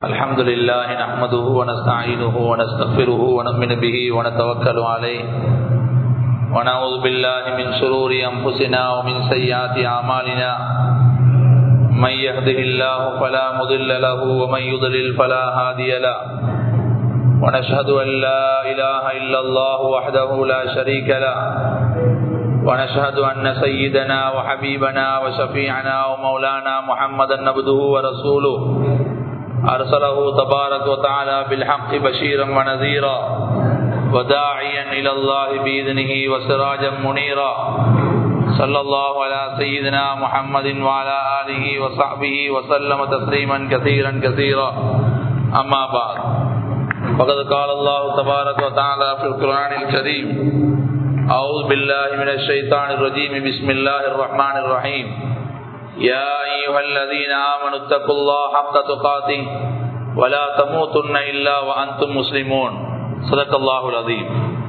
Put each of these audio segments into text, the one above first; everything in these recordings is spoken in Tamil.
الحمد لله نحمده ونستعينه ونستغفره ونؤمن به ونتوكل عليه ونعوذ بالله من شرور أنفسنا ومن سيئات أعمالنا من يهده الله فلا مضل له ومن يضلل فلا هادي له ونشهد أن لا إله إلا الله وحده لا شريك له ونشهد أن سيدنا وحبيبنا وشفيعنا ومولانا محمدا عبده ورسوله أرسله تبارك وتعالى بالحق بشيرا ونذيرا وداعيا إلى الله بإذنه وسراجا منيرا صلى الله على سيدنا محمد وعلى آله وصحبه وسلم تسليما كثيرا كثيرا أما بعد فقد قال الله تبارك وتعالى في القرآن الكريم أعوذ بالله من الشيطان الرجيم بسم الله الرحمن الرحيم يا أيها الذين آمنوا اتقوا الله حق تقاته ولا تموتن إلا وأنتم مسلمون صدق الله العظيم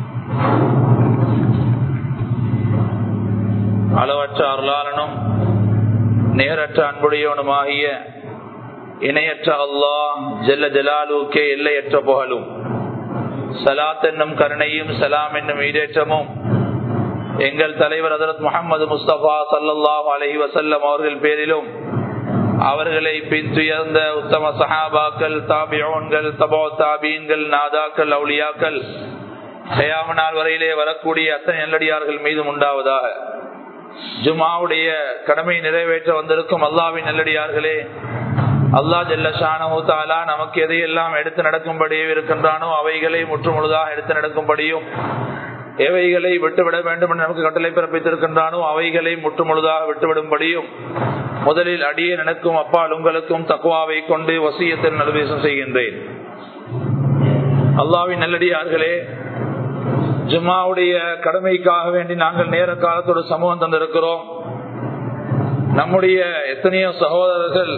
அளவற்ற அருளாளனும் நிகரற்ற அன்புடையவனுமாகிய இணையற்ற அல்லாஹ் ஜெல்ல ஜலாலுக்கே எல்லையற்ற புகழும் சலாத் என்னும் கருணையும் சலாம் என்னும் ஈடேற்றமும் எங்கள் தலைவர் ஹசரத் முகமது முஸ்தபா சல்லாஹ் அலஹி வசல்லம் அவர்கள் பேரிலும் அவர்களை பின்துயர்ந்த உத்தம சஹாபாக்கள் தாபியோன்கள் தபோ தாபீன்கள் நாதாக்கள் அவுளியாக்கள் ஹயாம நாள் வரையிலே வரக்கூடிய அத்தனை நல்லடியார்கள் மீதும் உண்டாவதாக ஜுமாவுடைய கடமை நிறைவேற்ற வந்திருக்கும் அல்லாவின் நல்லடியார்களே அல்லா ஜல்லஷானா நமக்கு எதையெல்லாம் எடுத்து நடக்கும்படியே இருக்கின்றானோ அவைகளை முற்றுமுழுதாக எடுத்து நடக்கும்படியும் எவைகளை விட்டுவிட வேண்டும் என்று நமக்கு கட்டளை பிறப்பித்திருக்கின்றானோ அவைகளை முற்றுமுழுதாக விட்டுவிடும்படியும் முதலில் அடியே எனக்கும் அப்பால் உங்களுக்கும் தக்குவாவை கொண்டு வசியத்தில் நல்வேசம் செய்கின்றேன் அல்லாவின் நல்லடியார்களே ஜும்மாவுடைய கடமைக்காக வேண்டி நாங்கள் நேர காலத்தோடு சமூகம் தந்திருக்கிறோம் நம்முடைய எத்தனையோ சகோதரர்கள்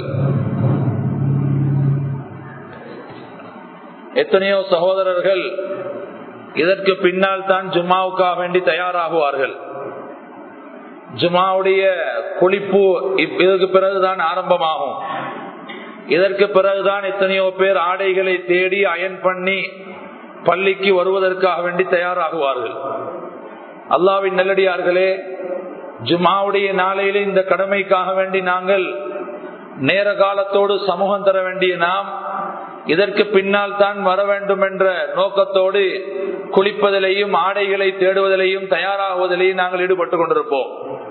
எத்தனையோ சகோதரர்கள் இதற்கு பின்னால் தான் ஜும்மாவுக்காக வேண்டி தயாராகுவார்கள் ஜுமாவுடைய குளிப்பு இதற்கு பிறகுதான் ஆரம்பமாகும் இதற்கு பிறகுதான் எத்தனையோ பேர் ஆடைகளை தேடி அயன் பண்ணி பள்ளிக்கு வருவதற்காக வேண்டி தயாராகுவார்கள் அல்லாவின் நல்லடியார்களே ஜுமாவுடைய நாளையிலே இந்த கடமைக்காக வேண்டி நாங்கள் நேர காலத்தோடு சமூகம் தர வேண்டிய நாம் இதற்கு பின்னால் தான் வர வேண்டும் என்ற நோக்கத்தோடு குளிப்பதிலையும் ஆடைகளை தேடுவதிலையும் தயாராகுவதிலையும் நாங்கள் ஈடுபட்டு கொண்டிருப்போம்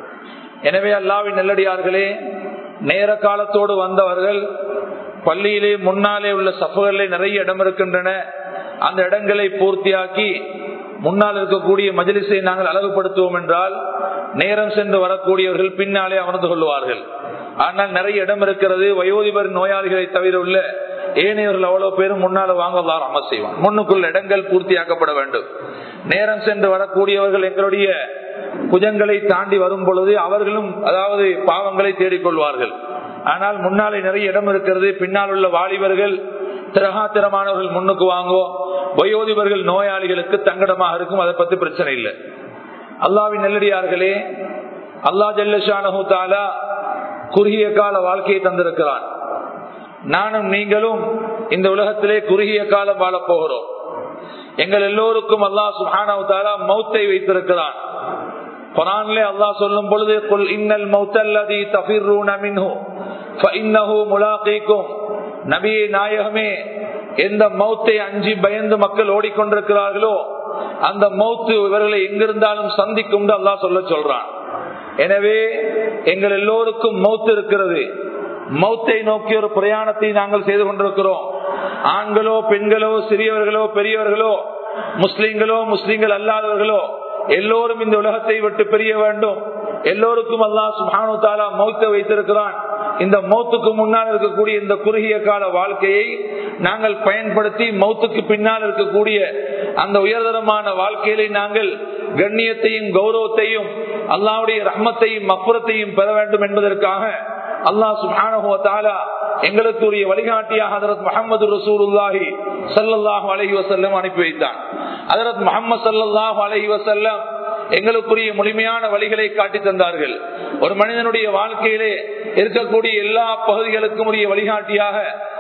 எனவே அல்லாவின் நெல்லடியார்களே நேர காலத்தோடு வந்தவர்கள் பள்ளியிலே முன்னாலே உள்ள சஃபுகளிலே நிறைய இடம் இருக்கின்றன அந்த இடங்களை பூர்த்தியாக்கி முன்னால் இருக்கக்கூடிய மஜிலிசை நாங்கள் அழகுபடுத்துவோம் என்றால் நேரம் சென்று வரக்கூடியவர்கள் பின்னாலே அமர்ந்து கொள்வார்கள் ஆனால் நிறைய இடம் இருக்கிறது வயோதிபர் நோயாளிகளை தவிர உள்ள ஏனையவர்கள் அவ்வளவு பேரும் முன்னால வாங்கலாம் அமர் செய்வான் முன்னுக்குள்ள இடங்கள் பூர்த்தியாக்கப்பட வேண்டும் நேரம் சென்று வரக்கூடியவர்கள் எங்களுடைய புஜங்களை தாண்டி வரும் பொழுது அவர்களும் அதாவது பாவங்களை தேடிக்கொள்வார்கள் ஆனால் முன்னாலே நிறைய இடம் இருக்கிறது பின்னால் உள்ள வாலிபர்கள் திரகாத்திரமானவர்கள் முன்னுக்கு வாங்குவோம் வயோதிபர்கள் நோயாளிகளுக்கு தங்கடமாக இருக்கும் அதை பத்தி பிரச்சனை இல்லை அல்லாவின் நெல்லடியார்களே அல்லா ஜல்லஷானஹூத்தாலா குறுகிய கால வாழ்க்கையை தந்திருக்கிறான் நானும் நீங்களும் இந்த உலகத்திலே குறுகிய காலம் வாழ போகிறோம் எங்கள் எல்லோருக்கும் அல்லா சுஹானா மௌத்தை வைத்திருக்கிறான் குரான்லே அல்லாஹ் சொல்லும் பொழுது குல் இன்னல் மௌத்தல்லதி தஃபிர்ரூன மின்ஹு ஃபஇன்னஹு முலாகீக்கும் நபியே நாயகமே எந்த மௌத்தை அஞ்சி பயந்து மக்கள் ஓடிக்கொண்டிருக்கிறார்களோ அந்த மௌத்து இவர்களை எங்கிருந்தாலும் சந்திக்கும் அல்லாஹ் சொல்ல சொல்றான் எனவே எங்கள் எல்லோருக்கும் மௌத்து இருக்கிறது மௌத்தை நோக்கி ஒரு பிரயாணத்தை நாங்கள் செய்து கொண்டிருக்கிறோம் ஆண்களோ பெண்களோ சிறியவர்களோ பெரியவர்களோ முஸ்லிம்களோ முஸ்லிம்கள் அல்லாதவர்களோ எல்லோரும் இந்த உலகத்தை விட்டு பிரிய வேண்டும் எல்லோருக்கும் அல்லா சுபானு தாலா மௌத்த வைத்திருக்கிறான் இந்த மௌத்துக்கு முன்னால் இருக்கக்கூடிய இந்த குறுகிய கால வாழ்க்கையை நாங்கள் பயன்படுத்தி மௌத்துக்கு பின்னால் இருக்கக்கூடிய அந்த உயர்தரமான வாழ்க்கையில நாங்கள் கண்ணியத்தையும் கௌரவத்தையும் அல்லாவுடைய ரஹ்மத்தையும் மப்புறத்தையும் பெற வேண்டும் என்பதற்காக அல்லாஹ் சுபானுவத்தாலா எங்களுக்குரிய வழிகாட்டியாக ஹதரத் முகமது ரசூலுல்லாஹி சல்லாஹூ அலஹி வசல்லம் அனுப்பி வைத்தான் ஹதரத் முகமது சல்லாஹூ அலஹி வசல்லம் எங்களுக்குரிய முழுமையான வழிகளை காட்டி தந்தார்கள் ஒரு மனிதனுடைய வாழ்க்கையிலே இருக்கக்கூடிய எல்லா பகுதிகளுக்கும் உரிய வழிகாட்டியாக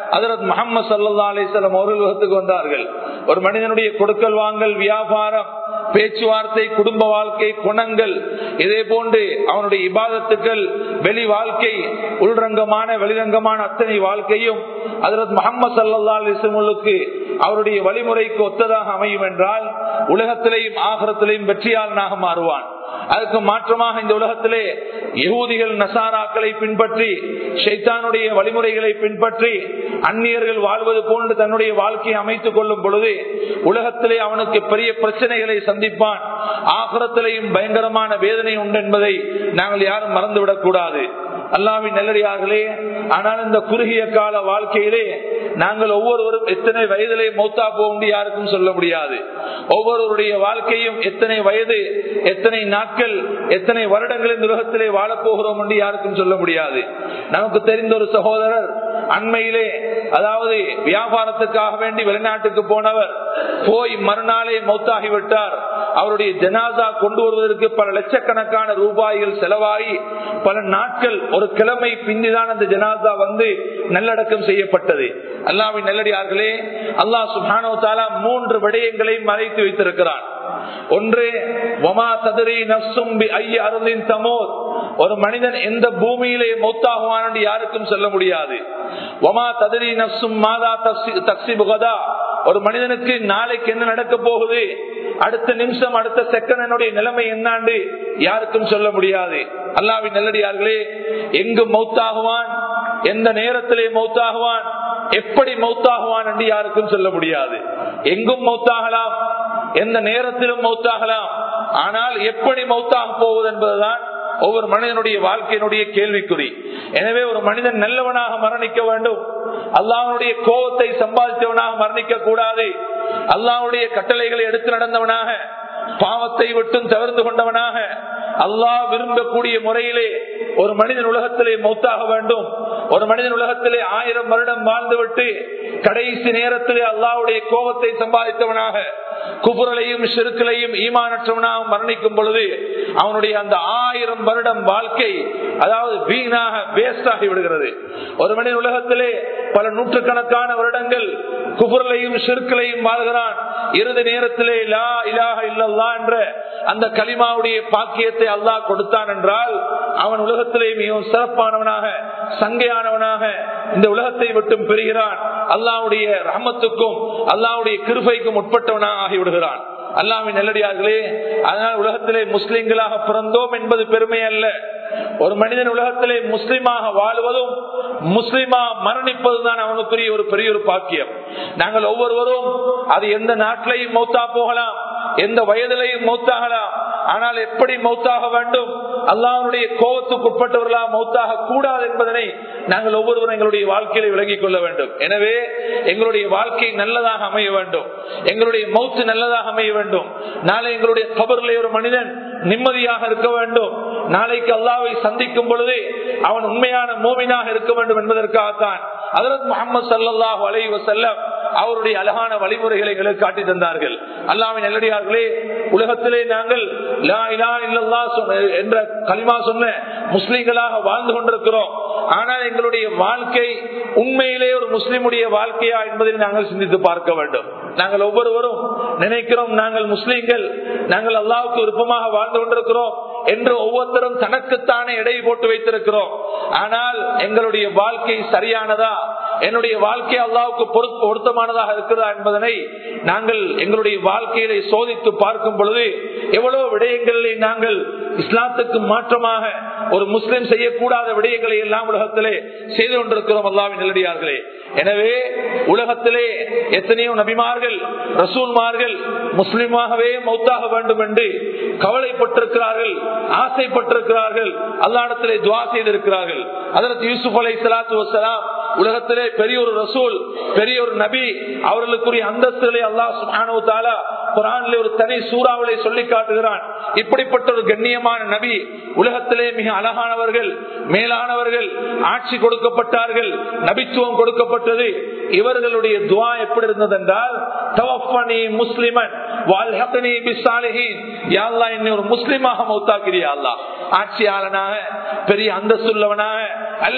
அதரத் முகமது சல்லா அலிஸ்லாம் அவர்கள் உலகத்துக்கு வந்தார்கள் ஒரு மனிதனுடைய கொடுக்கல் வாங்கல் வியாபாரம் பேச்சுவார்த்தை குடும்ப வாழ்க்கை குணங்கள் இதே போன்று அவனுடைய இபாதத்துக்கள் வெளி வாழ்க்கை உள்ரங்கமான வெளிரங்கமான அத்தனை வாழ்க்கையும் அதரத் முகமது சல்லா அலிஸ்லமுக்கு அவருடைய வழிமுறைக்கு ஒத்ததாக அமையும் என்றால் உலகத்திலேயும் ஆகரத்திலேயும் வெற்றியாளனாக மாறுவான் அதுக்கு மாற்றமாக இந்த உலகத்திலே யகூதிகள் நசாராக்களை பின்பற்றி ஷைத்தானுடைய வழிமுறைகளை பின்பற்றி அந்நியர்கள் வாழ்வது போன்று தன்னுடைய வாழ்க்கையை அமைத்துக் கொள்ளும் பொழுது உலகத்திலே அவனுக்கு பெரிய பிரச்சனைகளை சந்திப்பான் ஆகரத்திலேயும் பயங்கரமான வேதனை உண்டு என்பதை நாங்கள் யாரும் மறந்துவிடக் கூடாது அல்லாவின் நல்லடியார்களே ஆனால் இந்த குறுகிய கால வாழ்க்கையிலே நாங்கள் ஒவ்வொருவரும் எத்தனை வயதிலே மௌத்தா போக யாருக்கும் சொல்ல முடியாது ஒவ்வொருவருடைய வாழ்க்கையும் எத்தனை வயது எத்தனை நாட்கள் எத்தனை வருடங்கள் இந்த உலகத்திலே வாழப்போகிறோம் என்று யாருக்கும் சொல்ல முடியாது நமக்கு தெரிந்த ஒரு சகோதரர் அண்மையிலே அதாவது வியாபாரத்துக்காக வேண்டி வெளிநாட்டுக்கு போனவர் போய் மறுநாளே மௌத்தாகிவிட்டார் அவருடைய ஜனாதா கொண்டு வருவதற்கு பல லட்சக்கணக்கான ரூபாய்கள் செலவாகி பல நாட்கள் ஒரு கிழமை பின்னிதான் அந்த ஜனாதா வந்து நல்லடக்கம் செய்யப்பட்டது அல்லாவின் நல்லடியார்களே அல்லாஹ் சுஹானோ தாலா மூன்று விடயங்களை மறைத்து வைத்திருக்கிறான் ஒன்று ஒமா ததிரி நப்சும் ஐய அருளின் தமோர் ஒரு மனிதன் எந்த பூமியிலே மௌத்தாகுவான் என்று யாருக்கும் சொல்ல முடியாது ஒமா ததிரி நப்சும் மாதா தக்சி புகதா ஒரு மனிதனுக்கு நாளைக்கு என்ன நடக்க போகுது அடுத்த நிமிஷம் அடுத்த செகண்ட் என்னுடைய நிலைமை என்னாண்டு யாருக்கும் சொல்ல முடியாது அல்லாவின் நல்லடியார்களே எங்கு மௌத்தாகுவான் எந்த நேரத்திலே மௌத்தாகுவான் எப்படி மௌத்தாகுவான் என்று யாருக்கும் சொல்ல முடியாது எங்கும் மௌத்தாகலாம் எந்த நேரத்திலும் மௌத்தாகலாம் ஆனால் எப்படி மௌத்தாக போவது என்பதுதான் ஒவ்வொரு மனிதனுடைய வாழ்க்கையினுடைய கேள்விக்குறி எனவே ஒரு மனிதன் நல்லவனாக மரணிக்க வேண்டும் அல்லாவுடைய கோபத்தை சம்பாதித்தவனாக மரணிக்க கூடாது அல்லாவுடைய கட்டளைகளை எடுத்து நடந்தவனாக பாவத்தை விட்டும் தவிர்த்து கொண்டவனாக அல்லாஹ் விரும்பக்கூடிய முறையிலே ஒரு மனிதன் உலகத்திலே மௌத்தாக வேண்டும் ஒரு மனிதன் உலகத்திலே ஆயிரம் வருடம் வாழ்ந்துவிட்டு கடைசி நேரத்திலே அல்லாவுடைய கோபத்தை சம்பாதித்தவனாக குபுரலையும் சிறுக்களையும் ஈமானற்றவனாக மரணிக்கும் பொழுது அவனுடைய அந்த ஆயிரம் வருடம் வாழ்க்கை அதாவது வீணாக வேஸ்ட் ஆகி விடுகிறது ஒரு மனிதன் உலகத்திலே பல நூற்றுக்கணக்கான வருடங்கள் குபுரலையும் சிறுக்களையும் வாழ்கிறான் இறுதி நேரத்திலே லா இலாக இல்லல்லா என்ற அந்த கலிமாவுடைய பாக்கியத்தை அல்லாஹ் கொடுத்தான் என்றால் அவன் உலகத்திலே மிகவும் சிறப்பானவனாக சங்கையானவனாக இந்த உலகத்தை விட்டும் பெறுகிறான் அல்லாவுடைய ரஹமத்துக்கும் அல்லாவுடைய கிருபைக்கும் உட்பட்டவனாக ஆகிவிடுகிறான் அல்லாவின் நெல்லடியார்களே அதனால் உலகத்திலே முஸ்லிம்களாக பிறந்தோம் என்பது பெருமை அல்ல ஒரு மனிதன் உலகத்திலே முஸ்லிமாக வாழ்வதும் முஸ்லிமா மரணிப்பதுதான் அவனுக்குரிய ஒரு பெரிய ஒரு பாக்கியம் நாங்கள் ஒவ்வொருவரும் அது எந்த நாட்டிலையும் மௌத்தா போகலாம் எந்த வயதிலையும் மௌத்தாகலாம் ஆனால் எப்படி மௌத்தாக வேண்டும் அல்லாவுடைய கோபத்துக்கு உட்பட்டவர்களா மௌத்தாக கூடாது என்பதனை நாங்கள் ஒவ்வொருவரும் எங்களுடைய வாழ்க்கையில விலகிக் கொள்ள வேண்டும் எனவே எங்களுடைய வாழ்க்கை நல்லதாக அமைய வேண்டும் எங்களுடைய மௌத்து நல்லதாக அமைய வேண்டும் நாளை எங்களுடைய கபரிலே ஒரு மனிதன் நிம்மதியாக இருக்க வேண்டும் நாளைக்கு அல்லாவை சந்திக்கும் பொழுது அவன் உண்மையான மோமினாக இருக்க வேண்டும் என்பதற்காகத்தான் அதரத் முகமது சல்லாஹ் அலை வசல்லம் அவருடைய அழகான வழிமுறைகளை எங்களுக்கு காட்டி தந்தார்கள் அல்லாவின் நல்லடியார்களே உலகத்திலே நாங்கள் லா இலா இல்லல்லா என்ற கலிமா சொன்ன முஸ்லிம்களாக வாழ்ந்து கொண்டிருக்கிறோம் ஆனால் எங்களுடைய வாழ்க்கை உண்மையிலே ஒரு முஸ்லிமுடைய வாழ்க்கையா என்பதை நாங்கள் சிந்தித்து பார்க்க வேண்டும் நாங்கள் ஒவ்வொருவரும் நினைக்கிறோம் நாங்கள் முஸ்லீம்கள் நாங்கள் அல்லாவுக்கு விருப்பமாக வாழ்ந்து கொண்டிருக்கிறோம் என்று ஒவ்வொருத்தரும் தனக்குத்தானே எடை போட்டு வைத்திருக்கிறோம் ஆனால் எங்களுடைய வாழ்க்கை சரியானதா என்னுடைய வாழ்க்கை அல்லாவுக்கு பொருத்தமானதாக இருக்கிறதா என்பதனை நாங்கள் எங்களுடைய வாழ்க்கையை சோதித்து பார்க்கும் பொழுது எவ்வளவு விடயங்களை நாங்கள் இஸ்லாத்துக்கு மாற்றமாக ஒரு முஸ்லிம் செய்யக்கூடாத விடயங்களை எல்லாம் உலகத்திலே செய்து கொண்டிருக்கிறோம் அல்லாவின் நிலடியார்களே எனவே உலகத்திலே எத்தனையோ நபிமார்கள் ரசூல்மார்கள் முஸ்லிமாகவே மௌத்தாக வேண்டும் என்று கவலைப்பட்டிருக்கிறார்கள் ஆசைப்பட்டிருக்கிறார்கள் அல்லாடத்திலே துவா செய்திருக்கிறார்கள் அதற்கு யூசுப் அலை சலாத்து வசலாம் உலகத்திலே பெரிய ஒரு ரசூல் பெரிய ஒரு நபி அவர்களுக்குரிய அந்தஸ்துகளை அல்லாஹ் சுஹானு தாலா குரானிலே ஒரு தனி சூறாவளை சொல்லி காட்டுகிறான் இப்படிப்பட்ட ஒரு கண்ணியமான நபி உலகத்திலே மிக அழகானவர்கள் மேலானவர்கள் ஆட்சி கொடுக்கப்பட்டார்கள் நபித்துவம் கொடுக்கப்பட்டது இவர்களுடைய துவா எப்படி இருந்தது என்றால் தவஃபனி முஸ்லிமன் வாழ்ஹனி பிசாலிஹீன் யா அல்லாஹ் என்னை ஒரு முஸ்லிமாக மௌத்தாக்கிறியா அல்லாஹ் ஆட்சியாளனாக பெரிய அந்தஸ்துள்ளவனாக அல்ல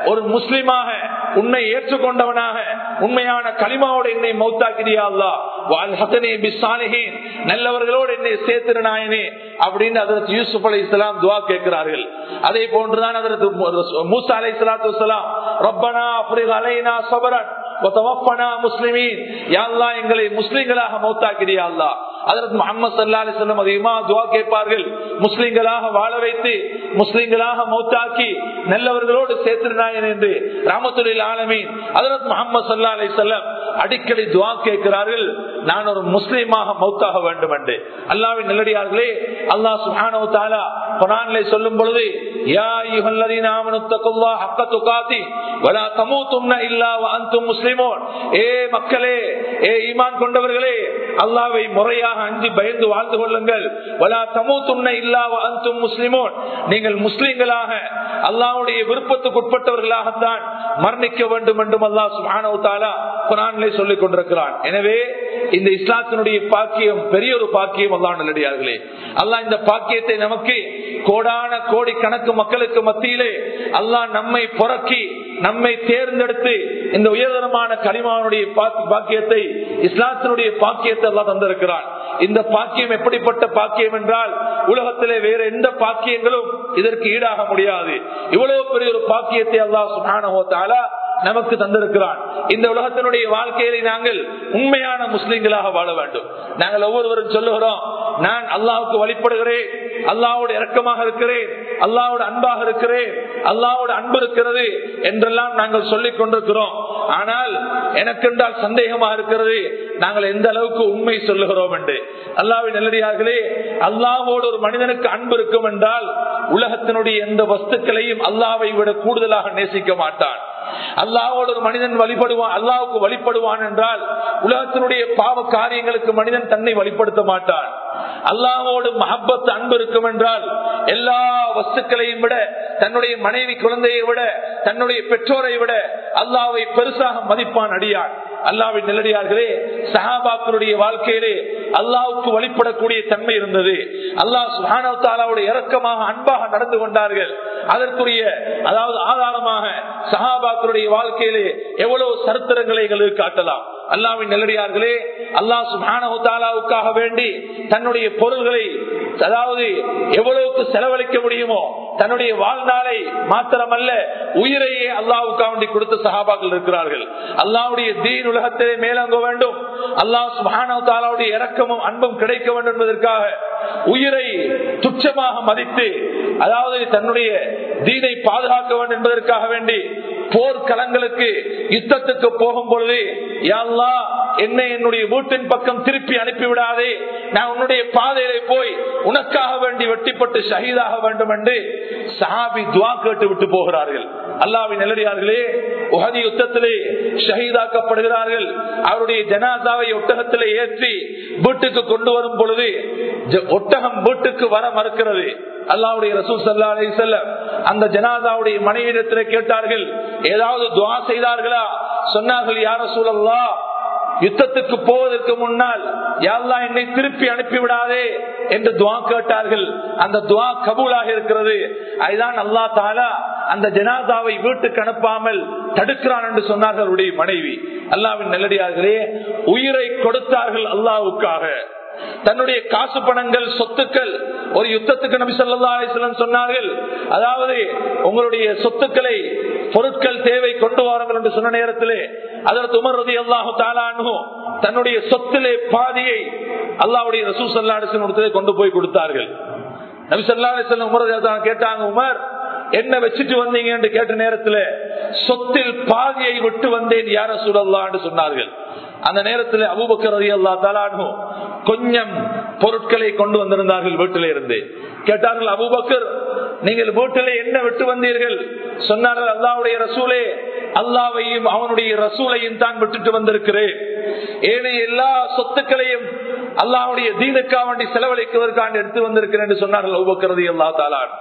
ஒரு முஸ்லிமாக உன்னை ஏற்றுக்கொண்டவனாக உண்மையான களிமாவோட என்னை மௌத்தாக்கிறியா அல்லா வாழ்ஹதனே பிஸ்ஸாலிஹீன் நல்லவர்களோடு என்னை சேர்த்திருநாயனே அப்படின்னு அதற்கு யூசுப் அலை இஸ்லாம் துவா கேட்கிறார்கள் அதே போன்றுதான் அதற்கு மூசா அலை சலாத்து வலாம் ரப்பனா அப்ரிக் அலைனா சபரன் முஸ்லிமீன் எங்களை முஸ்லிம்களாக மௌத்தாக்கிறியா அல்லா அதற்கு முகமது சல்லா அலிஸ்லம் அதிகமா துவா கேட்பார்கள் முஸ்லிம்களாக வாழ வைத்து முஸ்லிம்களாக மௌத்தாக்கி நல்லவர்களோடு சேர்த்திருந்தாயன் என்று ராமத்துலில் ஆலமீன் அதற்கு முகமது சல்லா அலி சொல்லம் அடிக்கடி துவா கேட்கிறார்கள் நான் ஒரு முஸ்லீமாக மௌத்தாக வேண்டும் என்று அல்லாவின் நல்லடியார்களே அல்லாஹ் சுஹானோ தாலா குரானிலே சொல்லும் பொழுது யா யுஹல்லதீன ஆமனு தக்குல்லாஹ் ஹக்க துகாதி வலா தமூதுன்ன இல்லா வ அன்தும் முஸ்லிமூன் ஏ மக்களே ஏ ஈமான் கொண்டவர்களே அல்லாஹ்வை முறையாக அஞ்சி பயந்து வாழ்ந்து கொள்ளுங்கள் வலா தமூதுன்ன இல்லா வ அன்தும் முஸ்லிமூன் நீங்கள் முஸ்லிம்களாக அல்லாஹ்வுடைய விருப்பத்துக்கு உட்பட்டவர்களாகத்தான் மரணிக்க வேண்டும் என்றும் அல்லாஹ் சுப்ஹானஹு தஆலா குரானிலே சொல்லிக் கொண்டிருக்கிறான் எனவே இந்த இஸ்லாத்தினுடைய பாக்கியம் பெரிய ஒரு பாக்கியம் அல்லாஹ் நல்லடியார்களே அல்லாஹ் இந்த பாக்கியத்தை நமக்கு கோடான கோடி கணக்கு மக்களுக்கு மத்தியிலே அல்லாஹ் நம்மை புறக்கி நம்மை தேர்ந்தெடுத்து இந்த உயர்தரமான களிமாவனுடைய பாக்கியத்தை இஸ்லாத்தினுடைய பாக்கியத்தை எல்லாம் தந்திருக்கிறான் இந்த பாக்கியம் எப்படிப்பட்ட பாக்கியம் என்றால் உலகத்திலே வேற எந்த பாக்கியங்களும் இதற்கு ஈடாக முடியாது இவ்வளவு பெரிய ஒரு பாக்கியத்தை அல்லாஹ் சுகானஹோத்தாலா நமக்கு தந்திருக்கிறான் இந்த உலகத்தினுடைய வாழ்க்கையில நாங்கள் உண்மையான முஸ்லிம்களாக வாழ வேண்டும் நாங்கள் ஒவ்வொருவரும் சொல்லுகிறோம் நான் அல்லாவுக்கு வழிபடுகிறேன் அல்லாவோட இறக்கமாக இருக்கிறேன் அல்லாவோட அன்பாக இருக்கிறேன் அல்லாவோட அன்பு இருக்கிறது என்றெல்லாம் நாங்கள் சொல்லிக் கொண்டிருக்கிறோம் ஆனால் எனக்கு என்றால் சந்தேகமாக இருக்கிறது நாங்கள் எந்த அளவுக்கு உண்மை சொல்லுகிறோம் என்று அல்லாவின் நல்லடியார்களே அல்லாவோடு ஒரு மனிதனுக்கு அன்பு இருக்கும் என்றால் உலகத்தினுடைய எந்த வஸ்துக்களையும் அல்லாவை விட கூடுதலாக நேசிக்க மாட்டான் அல்லாவோடு ஒரு மனிதன் வழிபடுவான் அல்லாவுக்கு வழிபடுவான் என்றால் உலகத்தினுடைய பாவ காரியங்களுக்கு மனிதன் தன்னை வழிபடுத்த மாட்டான் அல்லாவோடு மஹப்பத் அன்பு இருக்கும் என்றால் எல்லா வஸ்துக்களையும் விட தன்னுடைய மனைவி குழந்தையை விட தன்னுடைய பெற்றோரை விட அல்லாவை பெருசாக மதிப்பான் அடியான் அல்லாவின் நெல்லடியார்களே சஹாபாக்களுடைய வாழ்க்கையிலே அல்லாவுக்கு வழிபடக்கூடிய தன்மை இருந்தது அல்லாஹ் சுஹானவுடைய இறக்கமாக அன்பாக நடந்து கொண்டார்கள் அதற்குரிய அதாவது ஆதாரமாக சஹாபாக்களுடைய வாழ்க்கையிலே எவ்வளவு சரித்திரங்களை எங்களுக்கு காட்டலாம் அல்லாவின் நெல்லடியார்களே அல்லாஹ் சுஹானவுக்காக வேண்டி தன்னுடைய பொருள்களை அதாவது எவ்வளவுக்கு செலவழிக்க முடியுமோ தன்னுடைய வாழ்நாளை மாத்திரமல்ல உயிரையே அல்லாவுக்காக வேண்டி கொடுத்த சகாபாக்கள் இருக்கிறார்கள் அல்லாவுடைய தீன் உலகத்திலே மேலங்க வேண்டும் அல்லாஹ் சுஹானவுடைய இறக்கமும் அன்பும் கிடைக்க வேண்டும் என்பதற்காக உயிரை துச்சமாக மதித்து அதாவது தன்னுடைய தீனை பாதுகாக்க வேண்டும் என்பதற்காக வேண்டி போர்க்களங்களுக்கு யுத்தத்துக்கு போகும் பொழுது யாழ்லா என்னை என்னுடைய வீட்டின் பக்கம் திருப்பி அனுப்பிவிடாதே நான் உன்னுடைய பாதையிலே போய் உனக்காக வேண்டி வெட்டிப்பட்டு ஷஹீதாக வேண்டும் என்று சஹாபி துவா கேட்டு விட்டு போகிறார்கள் அல்லாவின் நிலடியார்களே உகதி யுத்தத்திலே ஷஹீதாக்கப்படுகிறார்கள் அவருடைய ஜனாதாவை ஒட்டகத்திலே ஏற்றி வீட்டுக்கு கொண்டு வரும் பொழுது ஒட்டகம் வீட்டுக்கு வர மறுக்கிறது அல்லாவுடைய ரசூல் சல்லா அலி செல்லம் அந்த ஜனாதாவுடைய மனைவிடத்தில் கேட்டார்கள் ஏதாவது துவா செய்தார்களா சொன்னார்கள் யார சூழல்லா யுத்தத்துக்கு போவதற்கு முன்னால் யாரெல்லாம் என்னை திருப்பி அனுப்பிவிடாதே என்று துவா கேட்டார்கள் அந்த துவா கபூலாக இருக்கிறது அதுதான் அல்லா தாலா அந்த ஜனாதாவை வீட்டுக்கு அனுப்பாமல் தடுக்கிறான் என்று சொன்னார்கள் அவருடைய மனைவி அல்லாவின் நெல்லடியார்களே உயிரை கொடுத்தார்கள் அல்லாவுக்காக தன்னுடைய காசு பணங்கள் சொத்துக்கள் ஒரு யுத்தத்துக்கு நபி சொல்லா அலிஸ்லம் சொன்னார்கள் அதாவது உங்களுடைய சொத்துக்களை பொருட்கள் தேவை கொண்டு வாருங்கள் என்று சொன்ன நேரத்திலே அதற்கு உமர் ரதி அல்லாஹு தாலானு தன்னுடைய சொத்திலே பாதியை அல்லாவுடைய ரசூ சல்லா அலிஸ்லம் கொண்டு போய் கொடுத்தார்கள் நபி சொல்லா அலிஸ்லம் உமர் கேட்டாங்க உமர் என்ன வச்சுட்டு வந்தீங்க என்று கேட்ட நேரத்தில் சொத்தில் பாதியை விட்டு வந்தேன் யார சூழல்லா என்று சொன்னார்கள் அந்த நேரத்தில் அபுபக்கர் ரதி அல்லா தலானு கொஞ்சம் பொருட்களை கொண்டு வந்திருந்தார்கள் வீட்டிலே இருந்து கேட்டார்கள் அபுபக்கர் நீங்கள் வீட்டிலே என்ன விட்டு வந்தீர்கள் சொன்னார்கள் அல்லாவுடைய ரசூலே அல்லாவையும் அவனுடைய ரசூலையும் தான் விட்டுட்டு வந்திருக்கிறேன் ஏனைய எல்லா சொத்துக்களையும் அல்லாவுடைய தீனுக்காக வேண்டி செலவழிக்குவதற்காக எடுத்து வந்திருக்கிறேன் என்று சொன்னார்கள் அபுபக்கரதி அல்லா தாலான்